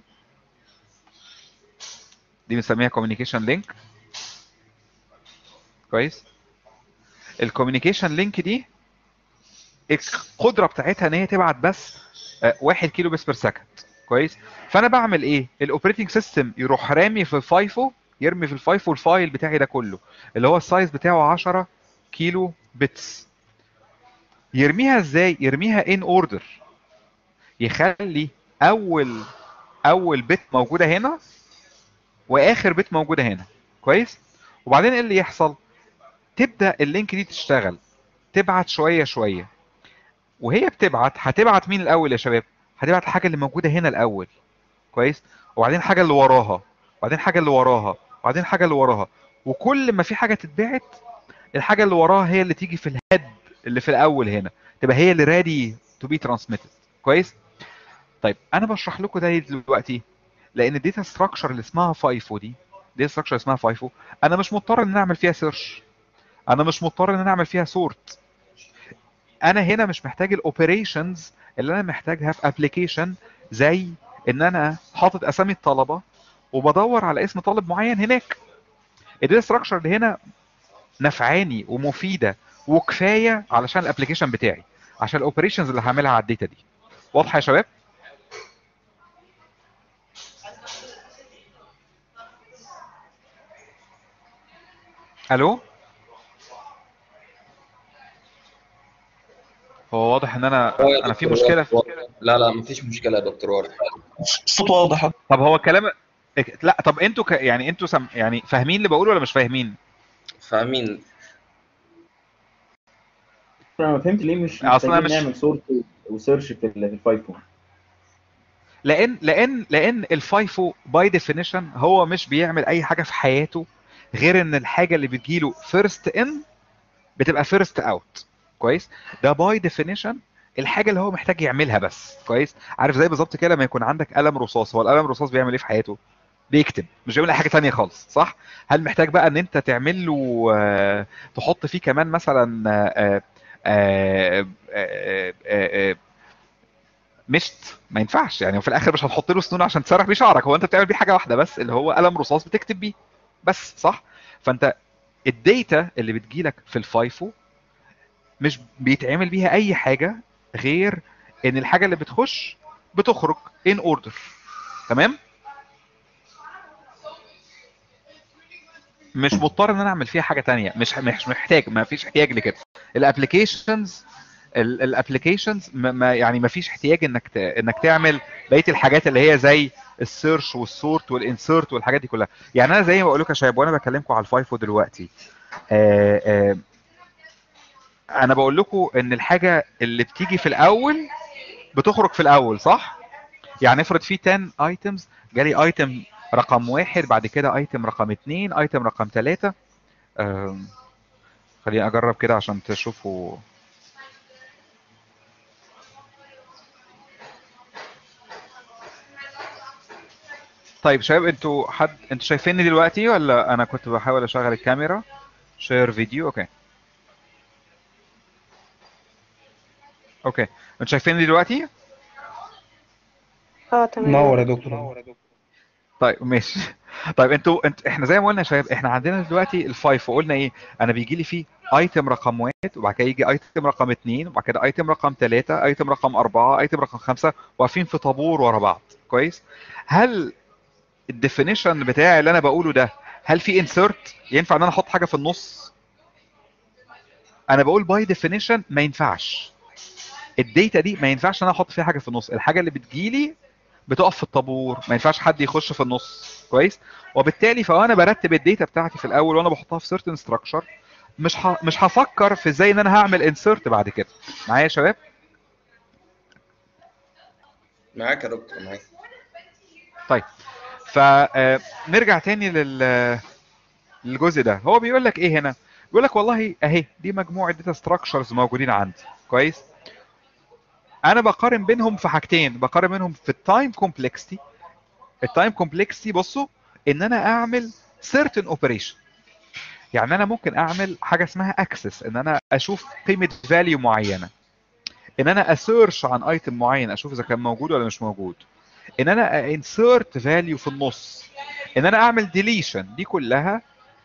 دي بنسميها كوميونيكيشن لينك كويس الكوميونيكيشن لينك دي القدره بتاعتها ان هي تبعت بس 1 كيلو بس بير سكند كويس فانا بعمل ايه الاوبريتنج سيستم يروح رامي في الفايفو يرمي في الفايفو الفايل بتاعي ده كله اللي هو السايز بتاعه 10 كيلو بتس يرميها ازاي يرميها ان اوردر يخلي اول اول بت موجوده هنا واخر بت موجوده هنا كويس وبعدين ايه اللي يحصل تبدا اللينك دي تشتغل تبعت شويه شويه وهي بتبعت هتبعت مين الاول يا شباب هتبعت الحاجه اللي موجوده هنا الاول كويس وبعدين حاجه اللي وراها وبعدين حاجه اللي وراها وبعدين حاجه اللي وراها وكل ما في حاجه تتبعت الحاجه اللي وراها هي اللي تيجي في الهيد اللي في الاول هنا تبقى هي اللي ريدي تو بي ترانسميتد كويس طيب انا بشرح لكم ده ليه دلوقتي لان الداتا ستراكشر اللي اسمها فايفو دي داتا ستراكشر اسمها فايفو انا مش مضطر ان انا اعمل فيها سيرش انا مش مضطر ان انا اعمل فيها سورت انا هنا مش محتاج الاوبريشنز اللي انا محتاجها في ابلكيشن زي ان انا حاطط اسامي الطلبه وبدور على اسم طالب معين هناك الداتا ستراكشر اللي هنا نفعاني ومفيده وكفايه علشان الابلكيشن بتاعي عشان الاوبريشنز اللي هعملها على الداتا دي واضحه يا شباب الو هو واضح ان انا
اه يا
انا في
دكتور
مشكله في...
واضح. لا لا مفيش مشكلة يا دكتور واضح
الصوت واضح
طب هو الكلام لا طب انتوا ك... يعني انتوا سم... يعني فاهمين اللي بقوله ولا مش فاهمين
فاهمين
انا ما فهمت ليه مش
أصل أنا
محتاجين
مش-
نعمل سورت وسيرش في ال- في الفايفو
لان لان لان الفايفو باي ديفينيشن هو مش بيعمل اي حاجه في حياته غير ان الحاجه اللي بتجيله فيرست ان بتبقى فيرست اوت كويس ده باي ديفينيشن الحاجه اللي هو محتاج يعملها بس كويس عارف زي بالظبط كده لما يكون عندك قلم رصاص هو القلم الرصاص بيعمل ايه في حياته بيكتب مش بيعمل اي حاجه تانية خالص صح هل محتاج بقى ان انت تعمل له آه، تحط فيه كمان مثلا آه، آه، آه، آه، آه، مشت ما ينفعش يعني وفي الاخر مش هتحط له سنون عشان تسرح بيه شعرك هو انت بتعمل بيه حاجه واحده بس اللي هو قلم رصاص بتكتب بيه بس صح فانت الداتا اللي بتجيلك في الفايفو مش بيتعمل بيها اي حاجه غير ان الحاجه اللي بتخش بتخرج ان اوردر تمام مش مضطر ان انا اعمل فيها حاجه تانية مش مش محتاج ما فيش احتياج لكده الابلكيشنز الابلكيشنز ما يعني ما فيش احتياج انك ت... انك تعمل بقيه الحاجات اللي هي زي السيرش والسورت والانسيرت والحاجات دي كلها يعني انا زي ما بقول لكم يا شباب وانا بكلمكم على الفايفو دلوقتي آه آه انا بقول لكم ان الحاجه اللي بتيجي في الاول بتخرج في الاول صح يعني افرض في 10 ايتمز جالي ايتم رقم واحد بعد كده ايتم رقم اتنين ايتم رقم ثلاثة خليني اجرب كده عشان تشوفوا طيب شباب انتوا حد انتوا شايفيني دلوقتي ولا انا كنت بحاول اشغل الكاميرا شير فيديو اوكي اوكي انتوا شايفيني دلوقتي
اه تمام
نور يا دكتور
طيب ماشي طيب انتوا انت احنا زي ما قلنا يا شباب احنا عندنا دلوقتي الفايف وقلنا ايه انا بيجي لي فيه ايتم رقم واحد وبعد كده يجي ايتم رقم اثنين وبعد كده ايتم رقم ثلاثة ايتم رقم أربعة ايتم رقم خمسة واقفين في طابور ورا بعض كويس هل الديفينيشن بتاعي اللي انا بقوله ده هل في انسرت ينفع ان انا احط حاجه في النص انا بقول باي ديفينيشن ما ينفعش الداتا دي ما ينفعش ان انا احط فيها حاجه في النص الحاجه اللي بتجيلي بتقف في الطابور ما ينفعش حد يخش في النص كويس وبالتالي فانا برتب الداتا بتاعتي في الاول وانا بحطها في سيرتن ستراكشر مش ه... مش هفكر في ازاي ان انا هعمل انسرت بعد كده معايا يا شباب
معاك يا دكتور معاك
طيب فنرجع تاني لل للجزء ده هو بيقول لك ايه هنا بيقول لك والله اهي دي مجموعه داتا ستراكشرز موجودين عندي كويس انا بقارن بينهم في حاجتين بقارن بينهم في التايم كومبلكسيتي التايم كومبلكسيتي بصوا ان انا اعمل certain اوبريشن يعني انا ممكن اعمل حاجه اسمها اكسس ان انا اشوف قيمه فاليو معينه ان انا اسيرش عن ايتم معين اشوف اذا كان موجود ولا مش موجود ان انا انسرت فاليو في النص ان انا اعمل ديليشن دي كلها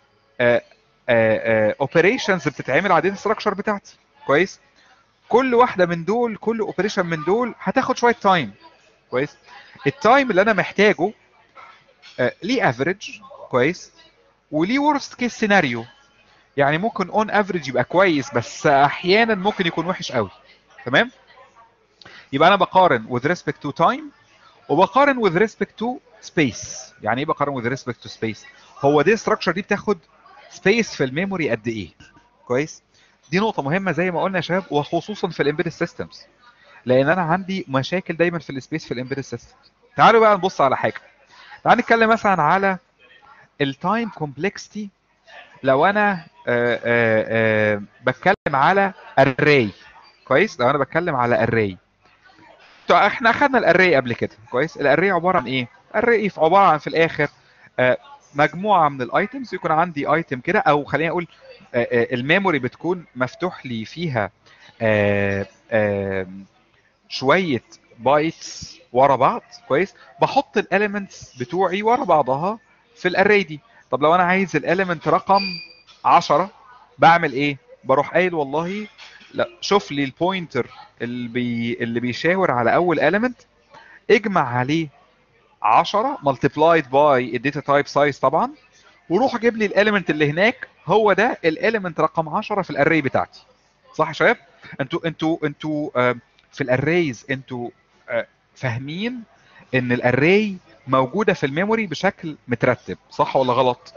اوبريشنز بتتعمل على الداتا ستراكشر بتاعتي كويس كل واحده من دول كل اوبريشن من دول هتاخد شويه تايم كويس التايم اللي انا محتاجه آه، ليه افريج كويس وليه ورست كيس سيناريو يعني ممكن اون افريج يبقى كويس بس احيانا ممكن يكون وحش قوي تمام يبقى انا بقارن with respect to time وبقارن with respect to space يعني ايه بقارن with respect to space هو دي structure دي بتاخد space في الميموري قد ايه كويس دي نقطة مهمة زي ما قلنا يا شباب وخصوصا في الامبيدد سيستمز لان انا عندي مشاكل دايما في السبيس في الامبيدد سيستمز تعالوا بقى نبص على حاجة تعالوا نتكلم مثلا على التايم كومبلكسيتي لو انا آآ آآ بتكلم على array كويس لو انا بتكلم على array طيب احنا اخدنا الاري قبل كده كويس الاري عباره عن ايه الاري عباره عن في الاخر آه، مجموعه من الايتمز يكون عندي ايتم كده او خلينا اقول آه، آه، الميموري بتكون مفتوح لي فيها آه، آه، شويه بايتس ورا بعض كويس بحط الاليمنتس بتوعي ورا بعضها في الاري دي طب لو انا عايز الاليمنت رقم 10 بعمل ايه بروح قايل والله لا شوف لي البوينتر اللي بي اللي بيشاور على اول element اجمع عليه 10 multiplied by الداتا تايب سايز طبعا وروح جيب لي الاليمنت اللي هناك هو ده الاليمنت رقم 10 في الاري بتاعتي صح يا شباب انتوا انتوا انتوا آه، في الاريز انتوا آه، فاهمين ان الاري موجوده في الميموري بشكل مترتب صح ولا غلط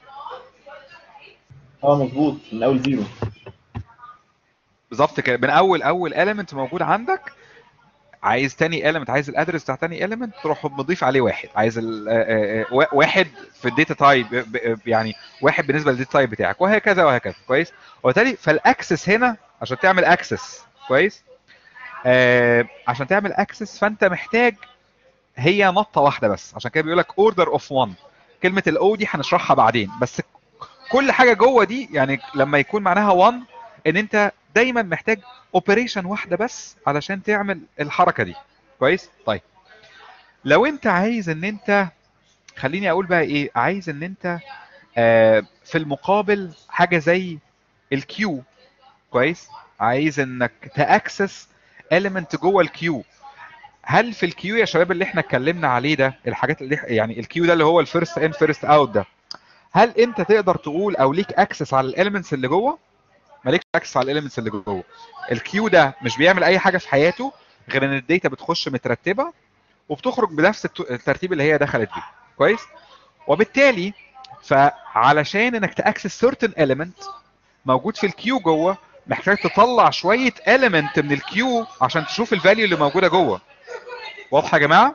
اه مظبوط من اول زيرو
بالظبط كده من اول اول element موجود عندك عايز تاني element عايز الادرس بتاع تاني element تروح مضيف عليه واحد عايز ال- آه، آه، آه، واحد في الداتا تايب يعني واحد بالنسبه للداتا تايب بتاعك وهكذا وهكذا كويس وبالتالي فالاكسس هنا عشان تعمل اكسس كويس آه عشان تعمل اكسس فانت محتاج هي نطه واحده بس عشان كده بيقول لك اوردر اوف 1 كلمه الاو دي هنشرحها بعدين بس كل حاجه جوه دي يعني لما يكون معناها 1 ان انت دايما محتاج اوبريشن واحده بس علشان تعمل الحركه دي كويس طيب لو انت عايز ان انت خليني اقول بقى ايه عايز ان انت آه في المقابل حاجه زي الكيو كويس عايز انك تاكسس element جوه الكيو هل في الكيو يا شباب اللي احنا اتكلمنا عليه ده الحاجات اللي يعني الكيو ده اللي هو الفيرست ان فيرست اوت ده هل انت تقدر تقول او ليك اكسس على الاليمنتس اللي جوه مالكش اكسس على الاليمنتس اللي جوه الكيو ده مش بيعمل اي حاجه في حياته غير ان الداتا بتخش مترتبه وبتخرج بنفس الت- الترتيب اللي هي دخلت بيه كويس وبالتالي فعلشان انك تاكسس certain element موجود في الكيو جوه محتاج تطلع شويه element من الكيو عشان تشوف الفاليو اللي موجوده جوه واضحه يا جماعه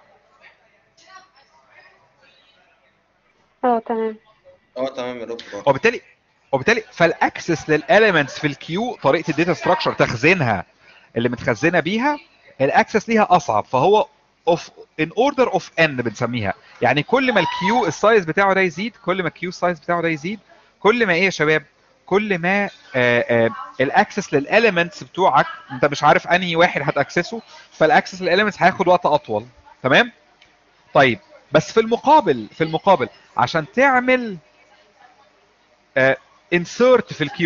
اه تمام
اه تمام يا دكتور
وبالتالي وبالتالي فالاكسس للاليمنتس في الكيو طريقه الداتا ستراكشر تخزينها اللي متخزنه بيها الاكسس ليها اصعب فهو اوف ان اوردر اوف ان بنسميها يعني كل ما الكيو السايز بتاعه ده يزيد كل ما الكيو السايز بتاعه ده يزيد كل ما ايه يا شباب كل ما الاكسس للاليمنتس بتوعك انت مش عارف انهي واحد هتاكسسه فالاكسس للاليمنتس هياخد وقت اطول تمام طيب بس في المقابل في المقابل عشان تعمل انسرت في الكيو ده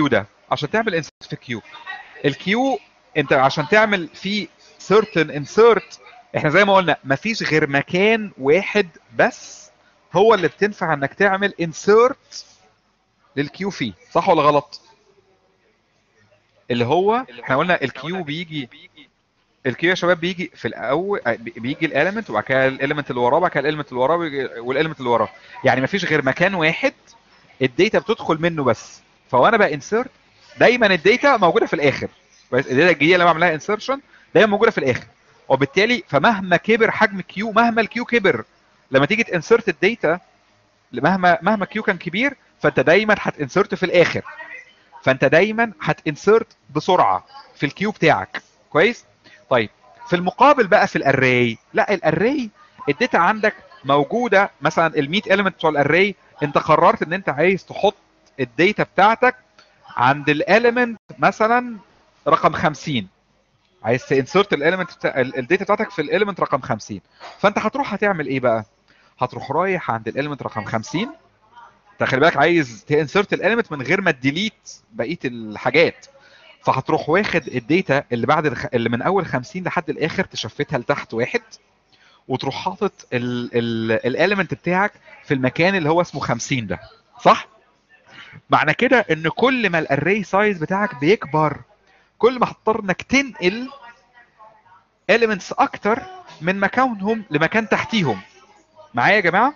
عشان تعمل انسرت في كيو الكيو انت عشان تعمل فيه certain insert احنا زي ما قلنا مفيش غير مكان واحد بس هو اللي بتنفع انك تعمل insert للكيو فيه صح ولا غلط اللي هو احنا قلنا الكيو بيجي الكيو يا شباب بيجي في الاول بيجي الاليمنت وبعد كده الاليمنت اللي وراه وبعد كده الاليمنت اللي وراه والاليمنت اللي وراه يعني مفيش غير مكان واحد الداتا بتدخل منه بس فوانا بقى انسرت دايما الداتا موجوده في الاخر كويس الداتا الجديده اللي بعملها انسرشن دايما موجوده في الاخر وبالتالي فمهما كبر حجم كيو مهما الكيو كبر لما تيجي تنسرت الداتا مهما مهما كيو كان كبير فانت دايما هتنسرت في الاخر فانت دايما هتنسرت بسرعه في الكيو بتاعك كويس طيب في المقابل بقى في الاري لا الاري الداتا عندك موجوده مثلا ال 100 element بتوع الاري انت قررت ان انت عايز تحط الداتا بتاعتك عند الاليمنت مثلا رقم 50 عايز تنسرت الاليمنت بتاع الداتا بتاعتك في الاليمنت رقم 50 فانت هتروح هتعمل ايه بقى هتروح رايح عند الاليمنت رقم 50 انت خلي بالك عايز تنسرت الاليمنت من غير ما تديليت بقيه الحاجات فهتروح واخد الداتا اللي بعد الخ... اللي من اول 50 لحد الاخر تشفتها لتحت واحد وتروح حاطط الاليمنت بتاعك في المكان اللي هو اسمه 50 ده صح معنى كده ان كل ما الاري سايز بتاعك بيكبر كل ما هتضطر انك تنقل elements اكتر من مكانهم لمكان تحتيهم معايا يا جماعه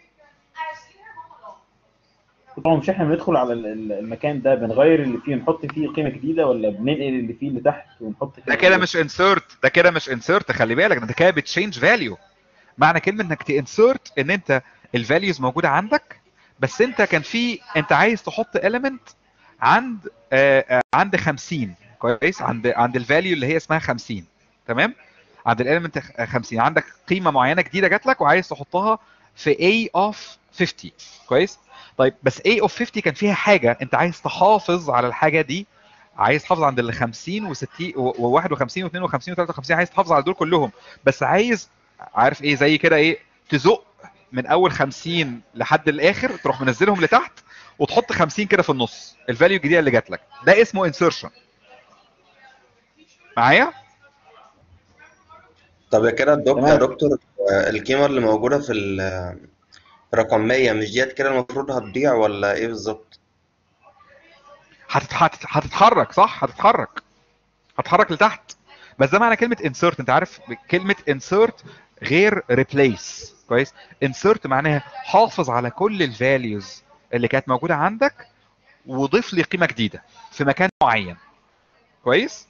طبعا مش احنا بندخل على ال- ال- المكان ده بنغير اللي فيه نحط فيه قيمه جديده ولا بننقل اللي فيه لتحت ونحط فيه
ده كده مش انسرت ده كده مش انسرت خلي بالك ده كده بتشينج فاليو معنى كلمه انك تنسرت ان انت الفاليوز موجوده عندك بس انت كان في انت عايز تحط element عند آه آه عند 50 كويس عند عند الفاليو اللي هي اسمها 50 تمام عند الاليمنت 50 عندك قيمه معينه جديده جات لك وعايز تحطها في A of 50 كويس طيب بس A of 50 كان فيها حاجه انت عايز تحافظ على الحاجه دي عايز تحافظ عند ال 50 و60 و51 و52 و53 عايز تحافظ على دول كلهم بس عايز عارف ايه زي كده ايه تزق من اول 50 لحد الاخر تروح منزلهم لتحت وتحط 50 كده في النص الفاليو الجديده اللي جات لك ده اسمه انسرشن معايا
طب يا كده الدكتور
تمام.
يا دكتور آه، القيمة اللي موجودة في ال- في رقم 100 مش ديت كده المفروض هتضيع ولا ايه بالظبط؟
هتت- هتت- هتتحرك صح هتتحرك هتتحرك لتحت بس ده معنى كلمه انسرت انت عارف كلمه انسرت غير ريبليس كويس انسرت معناها حافظ على كل الفاليوز اللي كانت موجوده عندك وضيف لي قيمه جديده في مكان معين كويس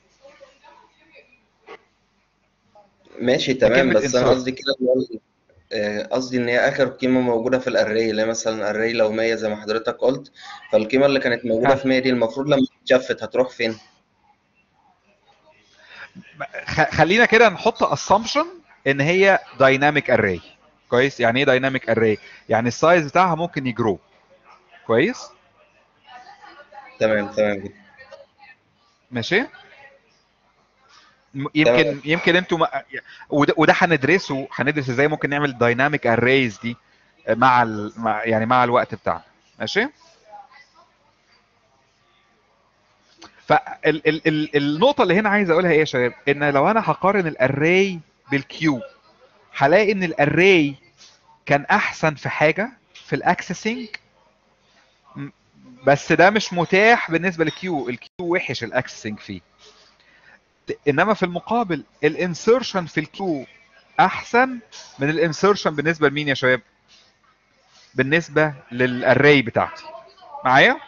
ماشي تمام
كلمة
بس انا
insert.
قصدي كده اللي هو ال- آه، قصدي ان هي اخر قيمة موجودة في الاري اللي هي مثلا الاري لو 100 زي ما حضرتك قلت فالقيمة اللي كانت موجودة
ها.
في 100 دي المفروض لما تتشفت هتروح فين؟
خ- خلينا كده نحط assumption ان هي dynamic array كويس يعني ايه dynamic array يعني السايز بتاعها ممكن يجرو كويس
تمام تمام جدا
ماشي م- يمكن يمكن انتوا ما- وده, وده هندرسه هندرس ازاي ممكن نعمل دايناميك اريز دي مع, ال... مع يعني مع الوقت بتاعنا ماشي فالنقطه اللي هنا عايز اقولها ايه يا شباب ان لو انا هقارن الاري بالكيو هلاقي ان الاري كان احسن في حاجه في الاكسسنج بس ده مش متاح بالنسبه للكيو الكيو وحش الاكسسنج فيه انما في المقابل الانسرشن في الكيو احسن من الانسرشن بالنسبه لمين يا شباب بالنسبه للاري بتاعتي معايا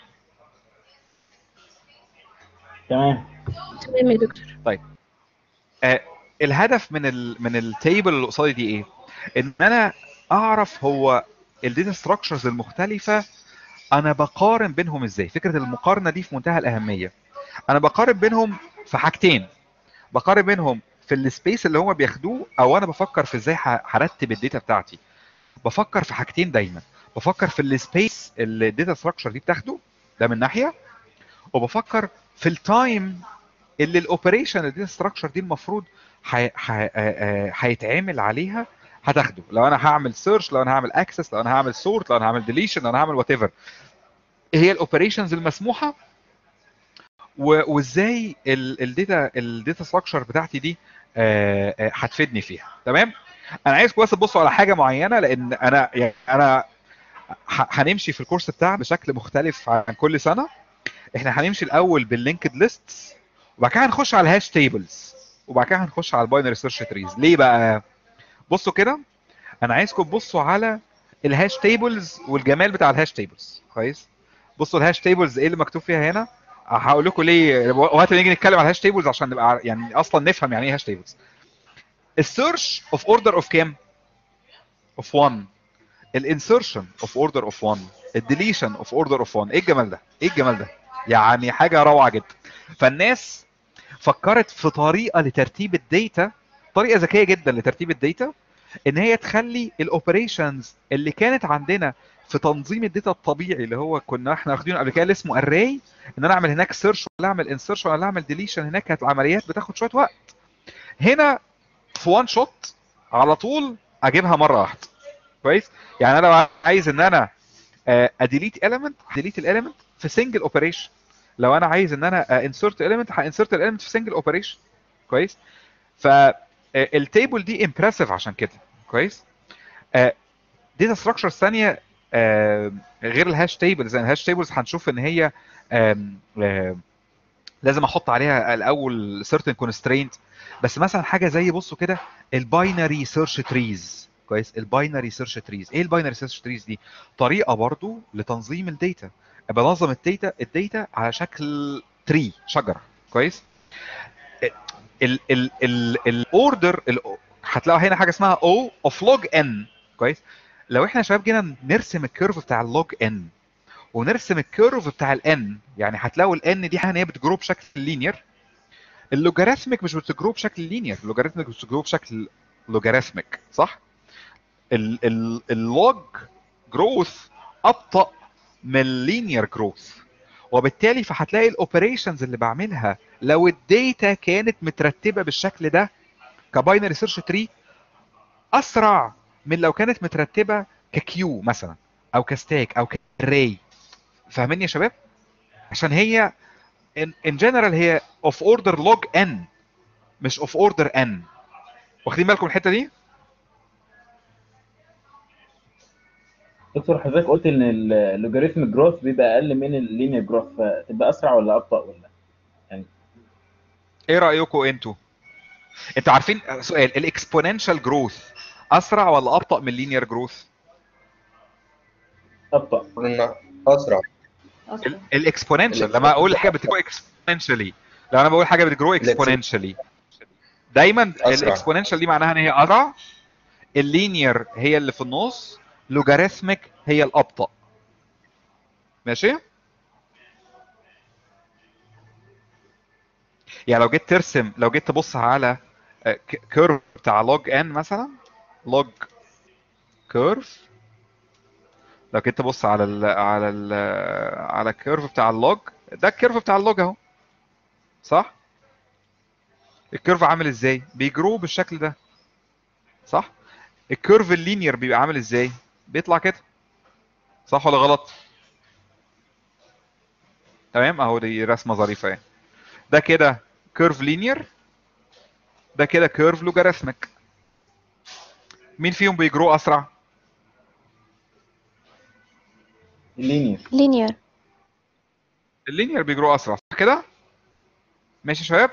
تمام
تمام يا دكتور
آه الهدف من ال من التيبل اللي قصادي دي ايه ان انا اعرف هو الداتا ستراكشرز المختلفه انا بقارن بينهم ازاي فكره المقارنه دي في منتهى الاهميه انا بقارن بينهم في حاجتين بقارن بينهم في السبيس اللي هم بياخدوه او انا بفكر في ازاي ه- هرتب الداتا بتاعتي بفكر في حاجتين دايما بفكر في السبيس اللي الداتا ستراكشر دي بتاخده ده من ناحيه وبفكر في التايم اللي الاوبريشن الداتا ستراكشر دي المفروض هي- هي- آه، هيتعمل عليها هتاخده لو انا هعمل سيرش لو انا هعمل اكسس لو انا هعمل سورت لو انا هعمل ديليشن لو انا هعمل وات ايفر ايه هي الاوبريشنز المسموحه و- وازاي الداتا الداتا ستراكشر بتاعتي دي آه، آه، هتفيدني فيها تمام انا عايزكم بس تبصوا على حاجه معينه لان انا يعني انا ه- هنمشي في الكورس بتاعنا بشكل مختلف عن كل سنه احنا هنمشي الاول باللينكد ليست وبعد كده هنخش على الهاش تيبلز وبعد كده هنخش على الباينري سيرش تريز ليه بقى بصوا كده انا عايزكم تبصوا على الهاش تيبلز والجمال بتاع الهاش تيبلز كويس بصوا الهاش تيبلز ايه اللي مكتوب فيها هنا هقول لكم ليه وقت ما نيجي نتكلم على الهاش تيبلز عشان نبقى عار- يعني اصلا نفهم يعني ايه هاش تيبلز السيرش اوف اوردر اوف كام اوف 1 الانسرشن اوف اوردر اوف 1 الديليشن اوف اوردر اوف 1 ايه الجمال ده ايه الجمال ده يعني حاجه روعه جدا فالناس فكرت في طريقه لترتيب الداتا طريقه ذكيه جدا لترتيب الداتا ان هي تخلي الاوبريشنز اللي كانت عندنا في تنظيم الداتا الطبيعي اللي هو كنا احنا واخدينه قبل كده اللي اسمه اري ان انا اعمل هناك سيرش ولا اعمل انسرشن ولا اعمل ديليشن هناك كانت العمليات بتاخد شويه وقت هنا في وان شوت على طول اجيبها مره واحده كويس يعني انا لو عايز ان انا اديليت اليمنت ديليت الاليمنت في سنجل اوبريشن لو انا عايز ان انا انسرت اليمنت هانسرت الاليمنت في سنجل اوبريشن كويس فالتيبل دي امبرسيف عشان كده كويس داتا ستراكشرز ثانيه آه، غير الهاش تيبلز يعني الهاش تيبلز هنشوف ان هي آم، آم، لازم احط عليها الاول certain constraint بس مثلا حاجه زي بصوا كده الباينري سيرش تريز كويس الباينري سيرش تريز ايه الباينري سيرش تريز دي طريقه برضو لتنظيم الداتا بنظم الداتا الداتا على شكل تري شجره كويس ال ال ال الاوردر هتلاقوا هنا حاجه اسمها او اوف لوج ان كويس لو احنا يا شباب جينا نرسم الكيرف بتاع اللوج ان ونرسم الكيرف بتاع الان يعني هتلاقوا الان دي حاجه ان هي بتجرو بشكل لينير اللوجاريثميك مش بتجرو بشكل لينير اللوجاريثميك بتجرو بشكل لوجاريثميك صح ال ال اللوج جروث ابطا من اللينير جروث وبالتالي فهتلاقي الاوبريشنز اللي بعملها لو الداتا كانت مترتبه بالشكل ده كباينري سيرش تري اسرع من لو كانت مترتبه ككيو مثلا او كستاك او كري فاهمين يا شباب عشان هي ان جنرال هي اوف اوردر لوج ان مش اوف اوردر ان واخدين بالكم من الحته دي
دكتور حضرتك قلت ان اللوجاريثم جروث بيبقى اقل من اللينير جروث فتبقى اسرع ولا ابطا ولا
ايه رايكم انتوا انتوا عارفين سؤال الاكسبوننشال جروث اسرع ولا ابطا من اللينير جروث
ابطا
قلنا اسرع
الاكسبوننشال لما اقول حاجه بتجرو اكسبوننشالي لو انا بقول حاجه بتجرو اكسبوننشالي دايما
أسرع.
الاكسبوننشال دي معناها ان هي اسرع اللينير هي اللي في النص لوجاريثميك هي الابطا ماشي يعني لو جيت ترسم لو جيت تبص على كيرف بتاع لوج ان مثلا لوج كيرف لو جيت تبص على ال على ال على الكيرف بتاع اللوج ده الكيرف بتاع اللوج اهو صح الكيرف عامل ازاي بيجرو بالشكل ده صح الكيرف اللينير بيبقى عامل ازاي بيطلع كده صح ولا غلط تمام اهو دي رسمه ظريفه يعني ده كده كيرف لينير ده كده كيرف لوجاريثميك مين فيهم بيجرو اسرع
اللينير
linear
اللينير بيجرو اسرع صح كده ماشي يا شباب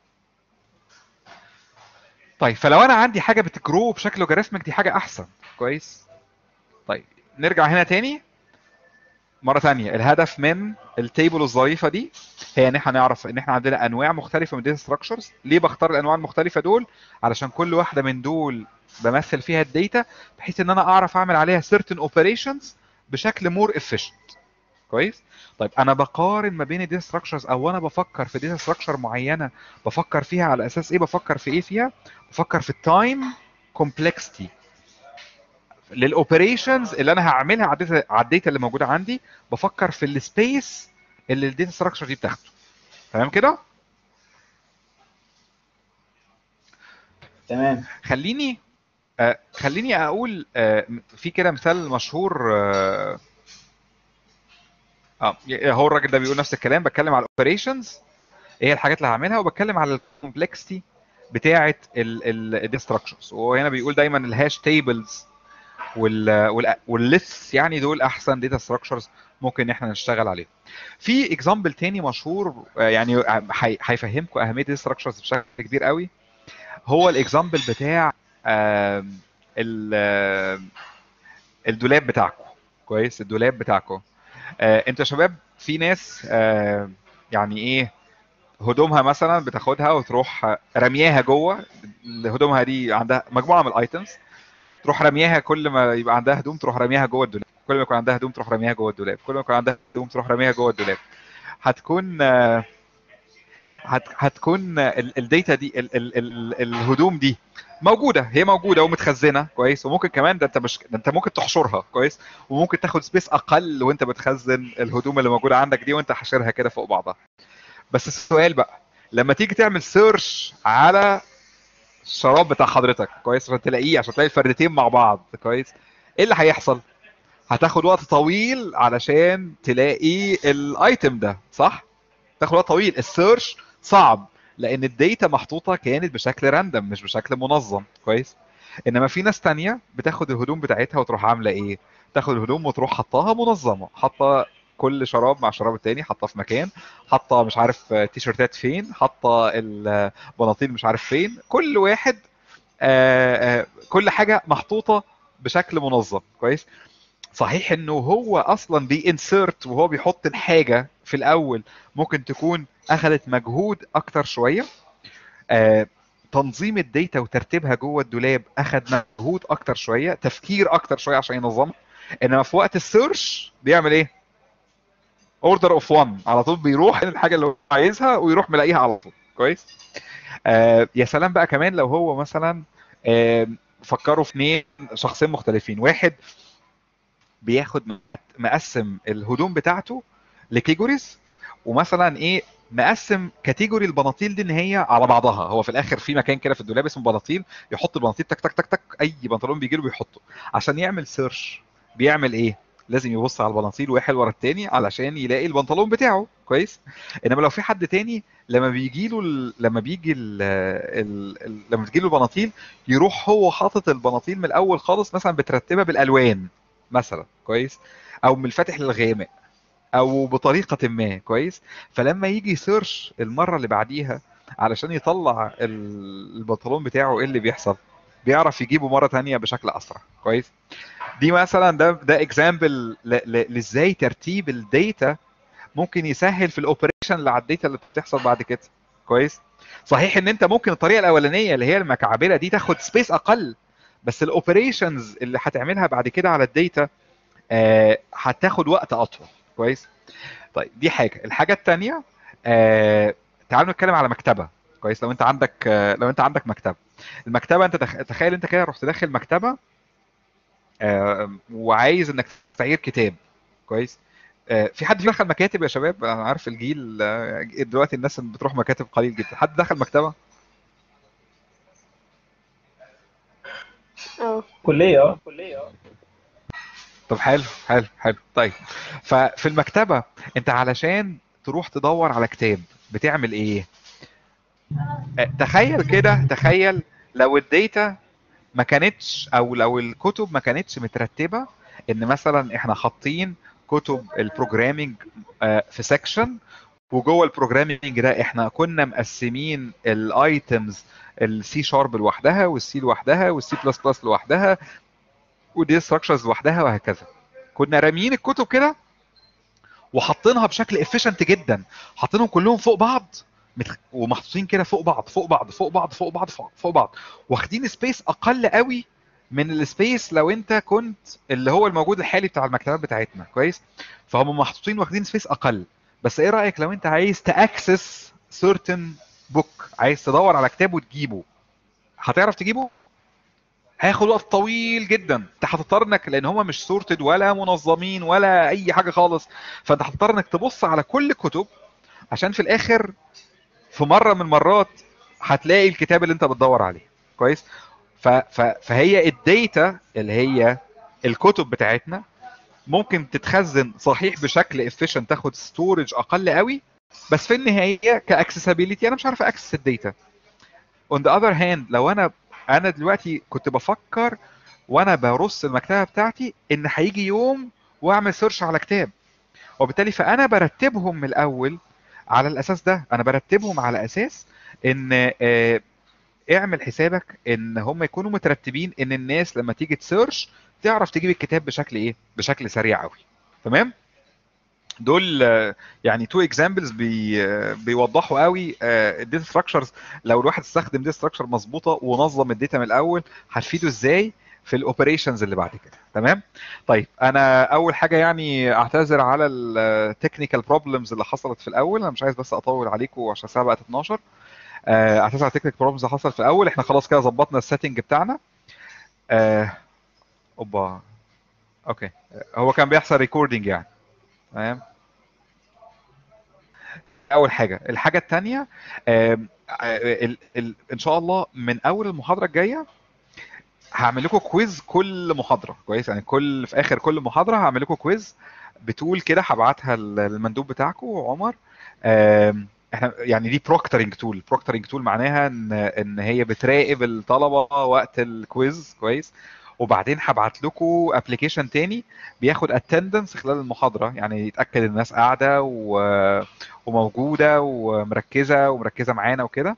طيب فلو انا عندي حاجه بتجرو بشكل لوجاريثميك دي حاجه احسن كويس طيب نرجع هنا تاني مره تانية الهدف من التيبل الظريفه دي هي ان احنا نعرف ان احنا عندنا انواع مختلفه من الداتا ستراكشرز ليه بختار الانواع المختلفه دول علشان كل واحده من دول بمثل فيها الداتا بحيث ان انا اعرف اعمل عليها certain operations بشكل مور efficient كويس طيب انا بقارن ما بين الداتا ستراكشرز او انا بفكر في داتا ستراكشر معينه بفكر فيها على اساس ايه بفكر في ايه فيها بفكر في التايم كومبلكسيتي للاوبريشنز اللي انا هعملها على الداتا على الداتا اللي موجوده عندي بفكر في السبيس اللي الداتا ستراكشر دي بتاخده تمام كده
تمام
خليني آه خليني اقول آه في كده مثال مشهور آه, اه هو الراجل ده بيقول نفس الكلام بتكلم على الاوبريشنز ايه الحاجات اللي هعملها وبتكلم على الكومبلكسيتي بتاعه الديستراكشرز وهو هنا بيقول دايما الهاش تيبلز وال والليست يعني دول احسن داتا ستراكشرز ممكن ان احنا نشتغل عليهم في اكزامبل تاني مشهور آه، يعني هي- هيفهمكم اهميه الداتا ستراكشرز بشكل كبير قوي هو الاكزامبل بتاع آم، ال- آم، الدولاب بتاعكم كويس الدولاب بتاعكم آه، انتوا يا شباب في ناس آه، يعني ايه هدومها مثلا بتاخدها وتروح رمياها جوه هدومها دي عندها مجموعه من الايتمز تروح رمياها كل ما يبقى عندها هدوم تروح رميها جوه الدولاب كل ما يكون عندها هدوم تروح رميها جوه الدولاب كل ما يكون عندها هدوم تروح رميها جوه الدولاب هتكون آه، هت هتكون ال- الداتا دي ال ال ال الهدوم دي موجوده هي موجوده ومتخزنه كويس وممكن كمان ده انت مش ده انت ممكن تحشرها كويس وممكن تاخد سبيس اقل وانت بتخزن الهدوم اللي موجوده عندك دي وانت حاشرها كده فوق بعضها بس السؤال بقى لما تيجي تعمل سيرش على الشراب بتاع حضرتك كويس عشان تلاقيه عشان تلاقي الفردتين مع بعض كويس ايه اللي هيحصل هتاخد وقت طويل علشان تلاقي الايتم ده صح تاخد وقت طويل السيرش صعب لان الداتا محطوطه كانت بشكل راندم مش بشكل منظم كويس انما في ناس تانية بتاخد الهدوم بتاعتها وتروح عامله ايه تاخد الهدوم وتروح حطاها منظمه حاطه كل شراب مع الشراب التاني حطاه في مكان حاطه مش عارف تيشرتات فين حاطه البناطيل مش عارف فين كل واحد آه، آه، كل حاجه محطوطه بشكل منظم كويس صحيح انه هو اصلا بينسرت وهو بيحط الحاجه في الاول ممكن تكون اخذت مجهود اكتر شويه آه، تنظيم الداتا وترتيبها جوه الدولاب اخذ مجهود اكتر شويه تفكير اكتر شويه عشان ينظمها انما في وقت السيرش بيعمل ايه اوردر اوف 1 على طول بيروح الحاجه اللي هو عايزها ويروح ملاقيها على طول كويس آه يا سلام بقى كمان لو هو مثلا آه فكروا في اثنين شخصين مختلفين واحد بياخد مقسم الهدوم بتاعته لكيجوريز ومثلا ايه مقسم كاتيجوري البناطيل دي ان هي على بعضها هو في الاخر في مكان كده في الدولاب اسمه بناطيل يحط البناطيل تك تك تك تك اي بنطلون بيجي له بيحطه عشان يعمل سيرش بيعمل ايه لازم يبص على البناطيل واحد ورا التاني علشان يلاقي البنطلون بتاعه كويس انما لو في حد تاني لما بيجي له ال... لما بيجي ال... ال... ال... لما بتجي له البناطيل يروح هو حاطط البناطيل من الاول خالص مثلا بترتبها بالالوان مثلا كويس او من الفاتح للغامق او بطريقه ما كويس فلما يجي سيرش المره اللي بعديها علشان يطلع ال- البنطلون بتاعه ايه اللي بيحصل بيعرف يجيبه مره تانية بشكل اسرع كويس دي مثلا ده ده اكزامبل لازاي ترتيب الداتا ممكن يسهل في الاوبريشن اللي على الداتا اللي بتحصل بعد كده كويس صحيح ان انت ممكن الطريقه الاولانيه اللي هي المكعبله دي تاخد سبيس اقل بس الاوبريشنز اللي هتعملها بعد كده على الداتا آه، هتاخد وقت اطول كويس طيب دي حاجه الحاجه الثانيه آه، تعالوا نتكلم على مكتبه كويس لو انت عندك آه، لو انت عندك مكتبه المكتبه انت تخ... تخيل انت كده رحت داخل مكتبه آه، وعايز انك تغير كتاب كويس آه، في حد دخل مكاتب يا شباب انا عارف الجيل آه، دلوقتي الناس اللي بتروح مكاتب قليل جدا حد دخل مكتبه
اه
كليه اه
طب حلو حلو حلو طيب ففي المكتبة انت علشان تروح تدور على كتاب بتعمل ايه اه، تخيل كده تخيل لو الداتا ما كانتش او لو الكتب ما كانتش مترتبة ان مثلا احنا حاطين كتب البروجرامينج اه، في سيكشن وجوه البروجرامينج ده احنا كنا مقسمين الايتمز السي شارب لوحدها والسي لوحدها والسي بلس بلس لوحدها ودي ستراكشرز لوحدها وهكذا كنا راميين الكتب كده وحاطينها بشكل افيشنت جدا حاطينهم كلهم فوق بعض متخ- ومحطوطين كده فوق بعض فوق بعض فوق بعض فوق بعض فوق, فوق بعض واخدين سبيس اقل قوي من السبيس لو انت كنت اللي هو الموجود الحالي بتاع المكتبات بتاعتنا كويس فهم محطوطين واخدين سبيس اقل بس ايه رايك لو انت عايز تاكسس سيرتن بوك عايز تدور على كتاب وتجيبه هتعرف تجيبه هياخد وقت طويل جدا انت هتضطر انك لان هم مش سورتد ولا منظمين ولا اي حاجه خالص فانت هتضطر انك تبص على كل الكتب عشان في الاخر في مره من المرات هتلاقي الكتاب اللي انت بتدور عليه كويس ف... ف... فهي الداتا اللي هي الكتب بتاعتنا ممكن تتخزن صحيح بشكل افيشنت تاخد ستورج اقل قوي بس في النهايه كاكسسبيليتي انا مش عارف اكسس الداتا اون ذا اذر هاند لو انا انا دلوقتي كنت بفكر وانا برص المكتبه بتاعتي ان هيجي يوم واعمل سيرش على كتاب وبالتالي فانا برتبهم من الاول على الاساس ده انا برتبهم على اساس ان آه، اعمل حسابك ان هم يكونوا مترتبين ان الناس لما تيجي تسيرش تعرف تجيب الكتاب بشكل ايه بشكل سريع قوي تمام دول آه، يعني تو اكزامبلز بي آه، بيوضحوا قوي الداتا ستراكشرز لو الواحد استخدم داتا ستراكشر مظبوطه ونظم الداتا من الاول هتفيده ازاي في الاوبريشنز اللي بعد كده تمام طيب انا اول حاجه يعني اعتذر على التكنيكال بروبلمز اللي حصلت في الاول انا مش عايز بس اطول عليكم عشان الساعه بقت 12 آه، اعتذر على التكنيكال بروبلمز اللي حصلت في الاول احنا خلاص كده ظبطنا السيتنج بتاعنا آه، اوبا اوكي هو كان بيحصل ريكوردنج يعني تمام اول حاجه الحاجه الثانيه ان شاء الله من اول المحاضره الجايه هعمل لكم كويز كل محاضره كويس يعني كل في اخر كل محاضره هعمل لكم كويز بتقول كده هبعتها للمندوب بتاعكم عمر آم، احنا يعني دي بروكترنج تول بروكترنج تول معناها ان ان هي بتراقب الطلبه وقت الكويز كويس وبعدين هبعت لكم ابلكيشن تاني بياخد اتندنس خلال المحاضره يعني يتاكد ان الناس قاعده و... وموجوده ومركزه ومركزه معانا وكده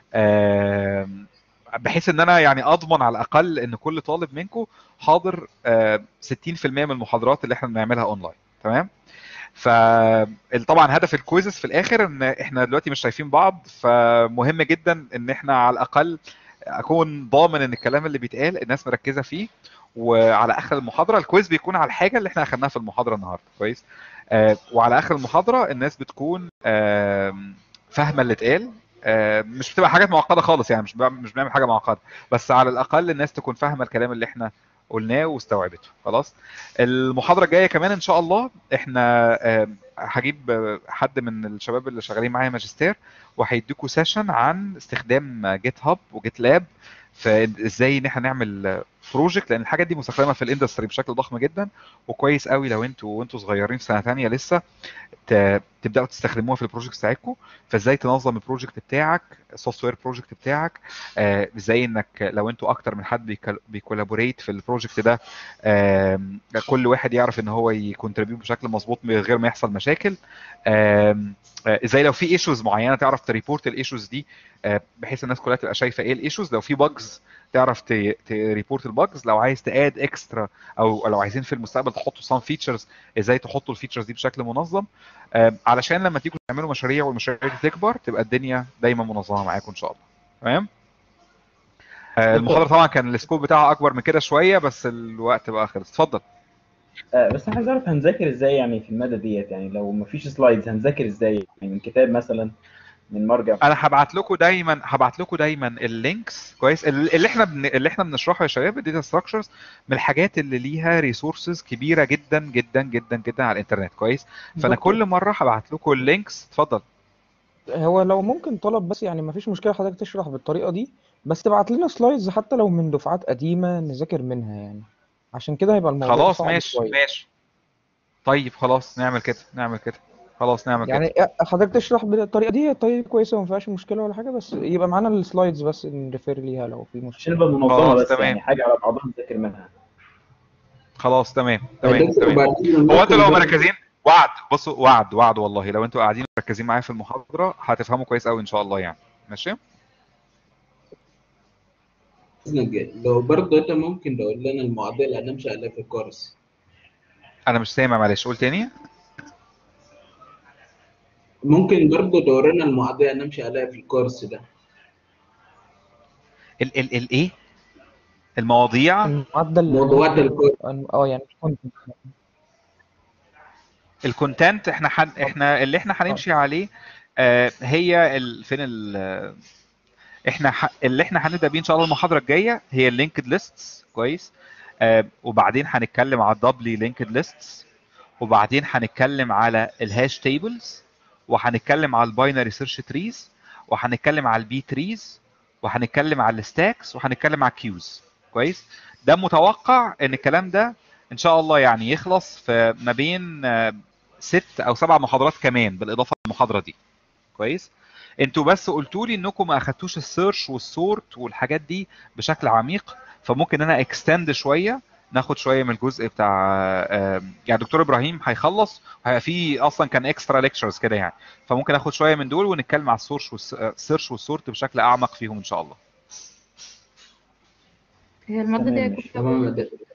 آم، بحيث ان انا يعني اضمن على الاقل ان كل طالب منكم حاضر آه، 60% من المحاضرات اللي احنا بنعملها اونلاين تمام فطبعا هدف الكويزز في الاخر ان احنا دلوقتي مش شايفين بعض فمهم جدا ان احنا على الاقل اكون ضامن ان الكلام اللي بيتقال الناس مركزه فيه وعلى اخر المحاضره الكويز بيكون على الحاجه اللي احنا اخدناها في المحاضره النهارده كويس آه وعلى اخر المحاضره الناس بتكون آه فاهمه اللي اتقال آه مش بتبقى حاجات معقده خالص يعني مش مش بنعمل حاجه معقده بس على الاقل الناس تكون فاهمه الكلام اللي احنا قلناه واستوعبته خلاص المحاضره الجايه كمان ان شاء الله احنا آه، هجيب آه، حد من الشباب اللي شغالين معايا ماجستير وهيديكوا سيشن عن استخدام جيت هاب وجيت لاب فازاي ان احنا نعمل بروجكت لان الحاجات دي مستخدمه في الاندستري بشكل ضخم جدا وكويس قوي لو انتوا وانتوا صغيرين في سنه ثانيه لسه ت- تبداوا تستخدموها في البروجكت بتاعتكم فازاي تنظم البروجكت بتاعك السوفت وير بروجكت بتاعك آه، ازاي انك لو انتوا اكتر من حد بيكل- بيكولابوريت في البروجكت ده آم، كل واحد يعرف ان هو يكونتريبيوت بشكل مظبوط من غير ما يحصل مشاكل آم، آه، ازاي لو في ايشوز معينه تعرف تريبورت الايشوز دي آه، بحيث الناس كلها تبقى شايفه ايه الايشوز لو في باجز تعرف تريبورت الباجز لو عايز تاد اكسترا او لو عايزين في المستقبل تحطوا سام فيتشرز ازاي تحطوا الفيتشرز دي بشكل منظم آم، علشان لما تيجوا تعملوا مشاريع والمشاريع دي تكبر تبقى الدنيا دايما منظمه معاكم ان شاء الله تمام آه، المحاضره طبعا كان السكوب بتاعها اكبر من كده شويه بس الوقت بقى خلص اتفضل
آه، بس انا عايز اعرف هنذاكر ازاي يعني في الماده ديت يعني لو مفيش سلايدز هنذاكر ازاي يعني من كتاب مثلا من مرجع
انا هبعت لكم دايما هبعت لكم دايما اللينكس كويس اللي احنا بن... اللي احنا بنشرحه يا شباب الداتا ستراكشرز من الحاجات اللي ليها ريسورسز كبيره جدا جدا جدا جدا على الانترنت كويس فانا
دكتور.
كل مره هبعت لكم اللينكس اتفضل
هو لو ممكن طلب بس يعني مفيش مشكلة حضرتك تشرح بالطريقة دي بس تبعت لنا سلايدز حتى لو من دفعات قديمة نذاكر منها يعني عشان كده هيبقى الموضوع
خلاص
صعب
ماشي
شوية
ماشي طيب خلاص نعمل كده نعمل كده خلاص نعمل كده
يعني حضرتك تشرح بالطريقة دي الطريقة دي كويسة وما فيهاش مشكلة ولا حاجة بس يبقى معانا السلايدز بس نريفير ليها لو في
عشان
مشكلة
نبقى منظمه
خلاص
بس
تمام
يعني حاجه على بعضها نذاكر منها
خلاص تمام تمام تمام هو انتوا لو مركزين وعد بصوا وعد وعد والله لو انتوا قاعدين مركزين معايا في المحاضره هتفهموا كويس قوي ان شاء الله يعني ماشي
إذنك لو برضه انت ممكن تقول لنا المعضله اللي هنمشي عليها في الكورس
انا مش سامع معلش قول تاني
ممكن برضه تورينا المعضله اللي هنمشي عليها في الكورس ده
ال ال ال ايه المواضيع
المعدل
موضوعات الكورس
اه يعني مش كنت
الكونتنت احنا حن احنا اللي احنا هنمشي عليه آه هي ال فين ال احنا ح... اللي احنا هنبدا بيه ان شاء الله المحاضره الجايه هي اللينكد ليستس كويس آه وبعدين هنتكلم على الدبلي لينكد ليستس وبعدين هنتكلم على الهاش تيبلز وهنتكلم على الباينري سيرش تريز وهنتكلم على البي تريز وهنتكلم على الستاكس وهنتكلم على الكيوز كويس ده متوقع ان الكلام ده ان شاء الله يعني يخلص في ما بين آه، ست او سبع محاضرات كمان بالاضافه للمحاضره دي كويس انتوا بس قلتوا لي انكم ما اخدتوش السيرش والسورت والحاجات دي بشكل عميق فممكن انا اكستند شويه ناخد شويه من الجزء بتاع آه، يعني دكتور ابراهيم هيخلص وهيبقى في اصلا كان اكسترا ليكتشرز كده يعني فممكن اخد شويه من دول ونتكلم على السورش والسيرش والسورت بشكل اعمق فيهم ان شاء الله
هي المادة دي
تمام
هيكون
ماشي
فيها
تمام يا
بروجكت
دكتور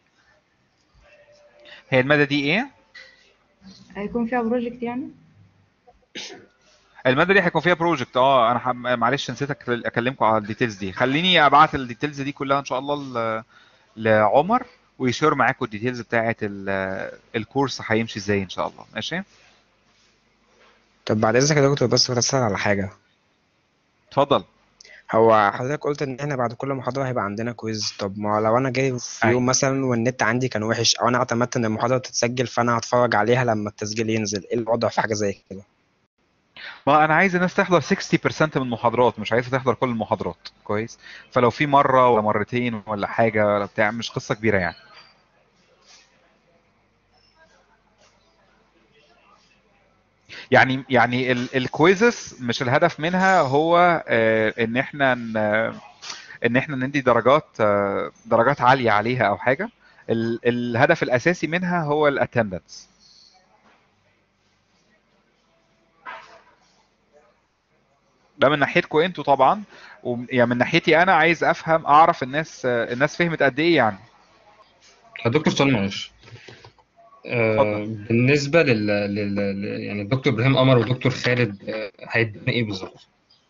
هي الماده دي ايه
هيكون فيها بروجكت يعني
الماده دي هيكون فيها بروجكت اه انا حم... معلش نسيت أك- اكلمكم على الديتيلز دي خليني ابعت الديتيلز دي كلها ان شاء الله ل... لعمر ويشير معاكم الديتيلز بتاعه ال... الكورس هيمشي ازاي ان شاء الله ماشي
طب بعد اذنك يا دكتور بس كنت اسال على حاجه
اتفضل
هو حضرتك قلت ان احنا بعد كل محاضره هيبقى عندنا كويز طب ما لو انا جاي في
أيوة.
يوم مثلا والنت عندي كان وحش او انا اعتمدت ان المحاضره تتسجل فانا هتفرج عليها لما التسجيل ينزل ايه الوضع في حاجه زي كده
ما انا عايز الناس تحضر 60% من المحاضرات مش عايزها تحضر كل المحاضرات كويس فلو في مره ولا مرتين ولا حاجه ولا بتاع مش قصه كبيره يعني يعني يعني الكويزز مش الهدف منها هو آه، ان احنا ن- ان احنا ندي درجات آه، درجات عاليه عليها او حاجه ال- الهدف الاساسي منها هو الاتندنس ده من ناحيتكم انتوا طبعا ويعني من ناحيتي انا عايز افهم اعرف الناس آه، الناس فهمت قد ايه يعني
يا دكتور سؤال معلش آه،
اتفضل
بالنسبة لل... لل... لل- يعني الدكتور إبراهيم قمر والدكتور خالد آه، هيدينا إيه بالظبط؟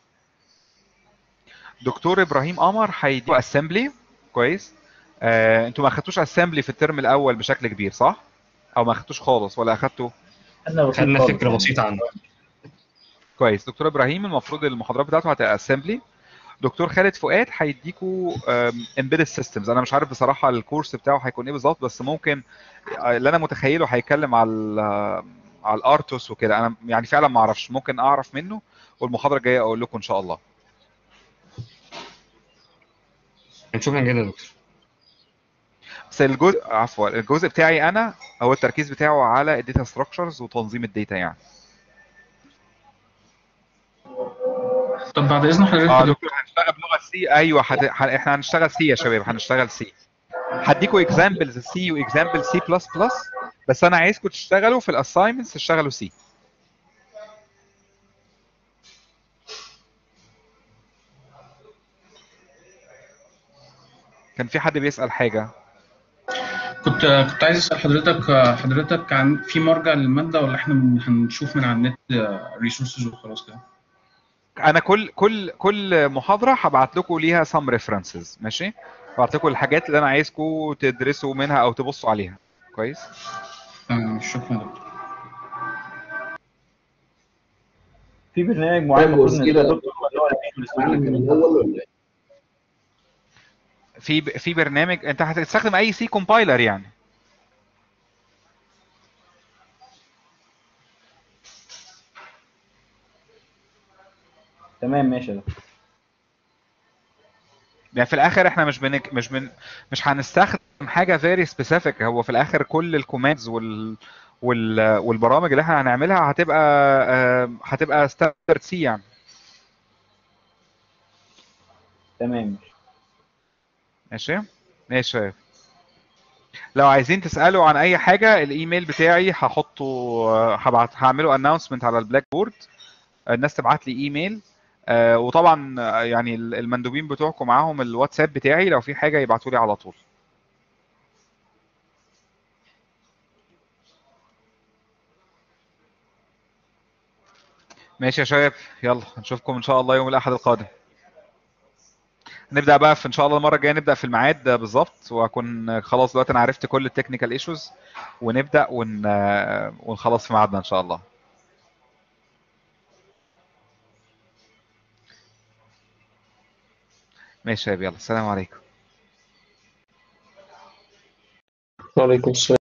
دكتور ابراهيم قمر هيديكوا اسمبلي كويس آه، انتوا ما اخدتوش اسمبلي في الترم الاول بشكل كبير صح او ما اخدتوش خالص ولا اخدتوا
خدنا بسيط
خدنا
خالص
فكرة
يعني
بسيطة عنه
كويس دكتور ابراهيم المفروض المحاضرات بتاعته هتبقى اسمبلي دكتور خالد فؤاد هيديكوا امبيدد سيستمز انا مش عارف بصراحه الكورس بتاعه هيكون ايه بالظبط بس ممكن آه، اللي انا متخيله هيتكلم على ال- آه، على الارتوس وكده انا يعني فعلا ما اعرفش ممكن اعرف منه والمحاضره الجايه اقول لكم ان شاء الله
شكرا جدا يا دكتور
بس الجزء عفوا الجزء بتاعي انا هو التركيز بتاعه على الداتا ستراكشرز وتنظيم الداتا يعني
طب بعد اذن حضرتك
اه
يا دكتور
دكتور هنشتغل بلغه سي ايوه حت... ح... احنا هنشتغل سي يا شباب هنشتغل سي هديكوا اكزامبلز سي واكزامبل سي بلس بلس بس انا عايزكم تشتغلوا في الاساينمنتس تشتغلوا سي كان في حد بيسأل حاجة
كنت كنت عايز اسال حضرتك حضرتك عن في مرجع للماده ولا احنا من- هنشوف من على النت ريسورسز وخلاص كده
انا كل كل كل محاضرة هبعت لكم ليها some references ماشي هبعت لكم الحاجات اللي انا عايزكم تدرسوا منها او تبصوا عليها كويس
تمام شكرا يا دكتور
في برنامج معين
طيب
المفروض ننزله
وكده
يا دكتور ولا هو الفيجوال
معانا
ستوديو
من
كده
الاول ولا ايه؟
في في برنامج انت هتستخدم اي سي كومبايلر يعني
تمام ماشي يا دكتور
يعني في الاخر احنا مش بنك مش بن مش هنستخدم حاجه فيري سبيسيفيك هو في الاخر كل الكوماندز وال وال والبرامج اللي احنا هنعملها هتبقى آه، هتبقى ستاندرد سي يعني
تمام ماشي
ماشي ماشي يا شباب. لو عايزين تسالوا عن اي حاجه الايميل بتاعي هحطه آه، هبعت هعمله اناونسمنت على البلاك بورد الناس تبعت لي ايميل آه، وطبعا آه، يعني المندوبين بتوعكم معاهم الواتساب بتاعي لو في حاجه يبعتوا لي على طول ماشي يا شباب يلا نشوفكم ان شاء الله يوم الاحد القادم نبدا بقى في ان شاء الله المره الجايه نبدا في الميعاد بالظبط واكون خلاص دلوقتي انا عرفت كل التكنيكال ايشوز ونبدا ون... ونخلص في ميعادنا ان شاء الله ماشي يا شباب يلا السلام عليكم
وعليكم السلام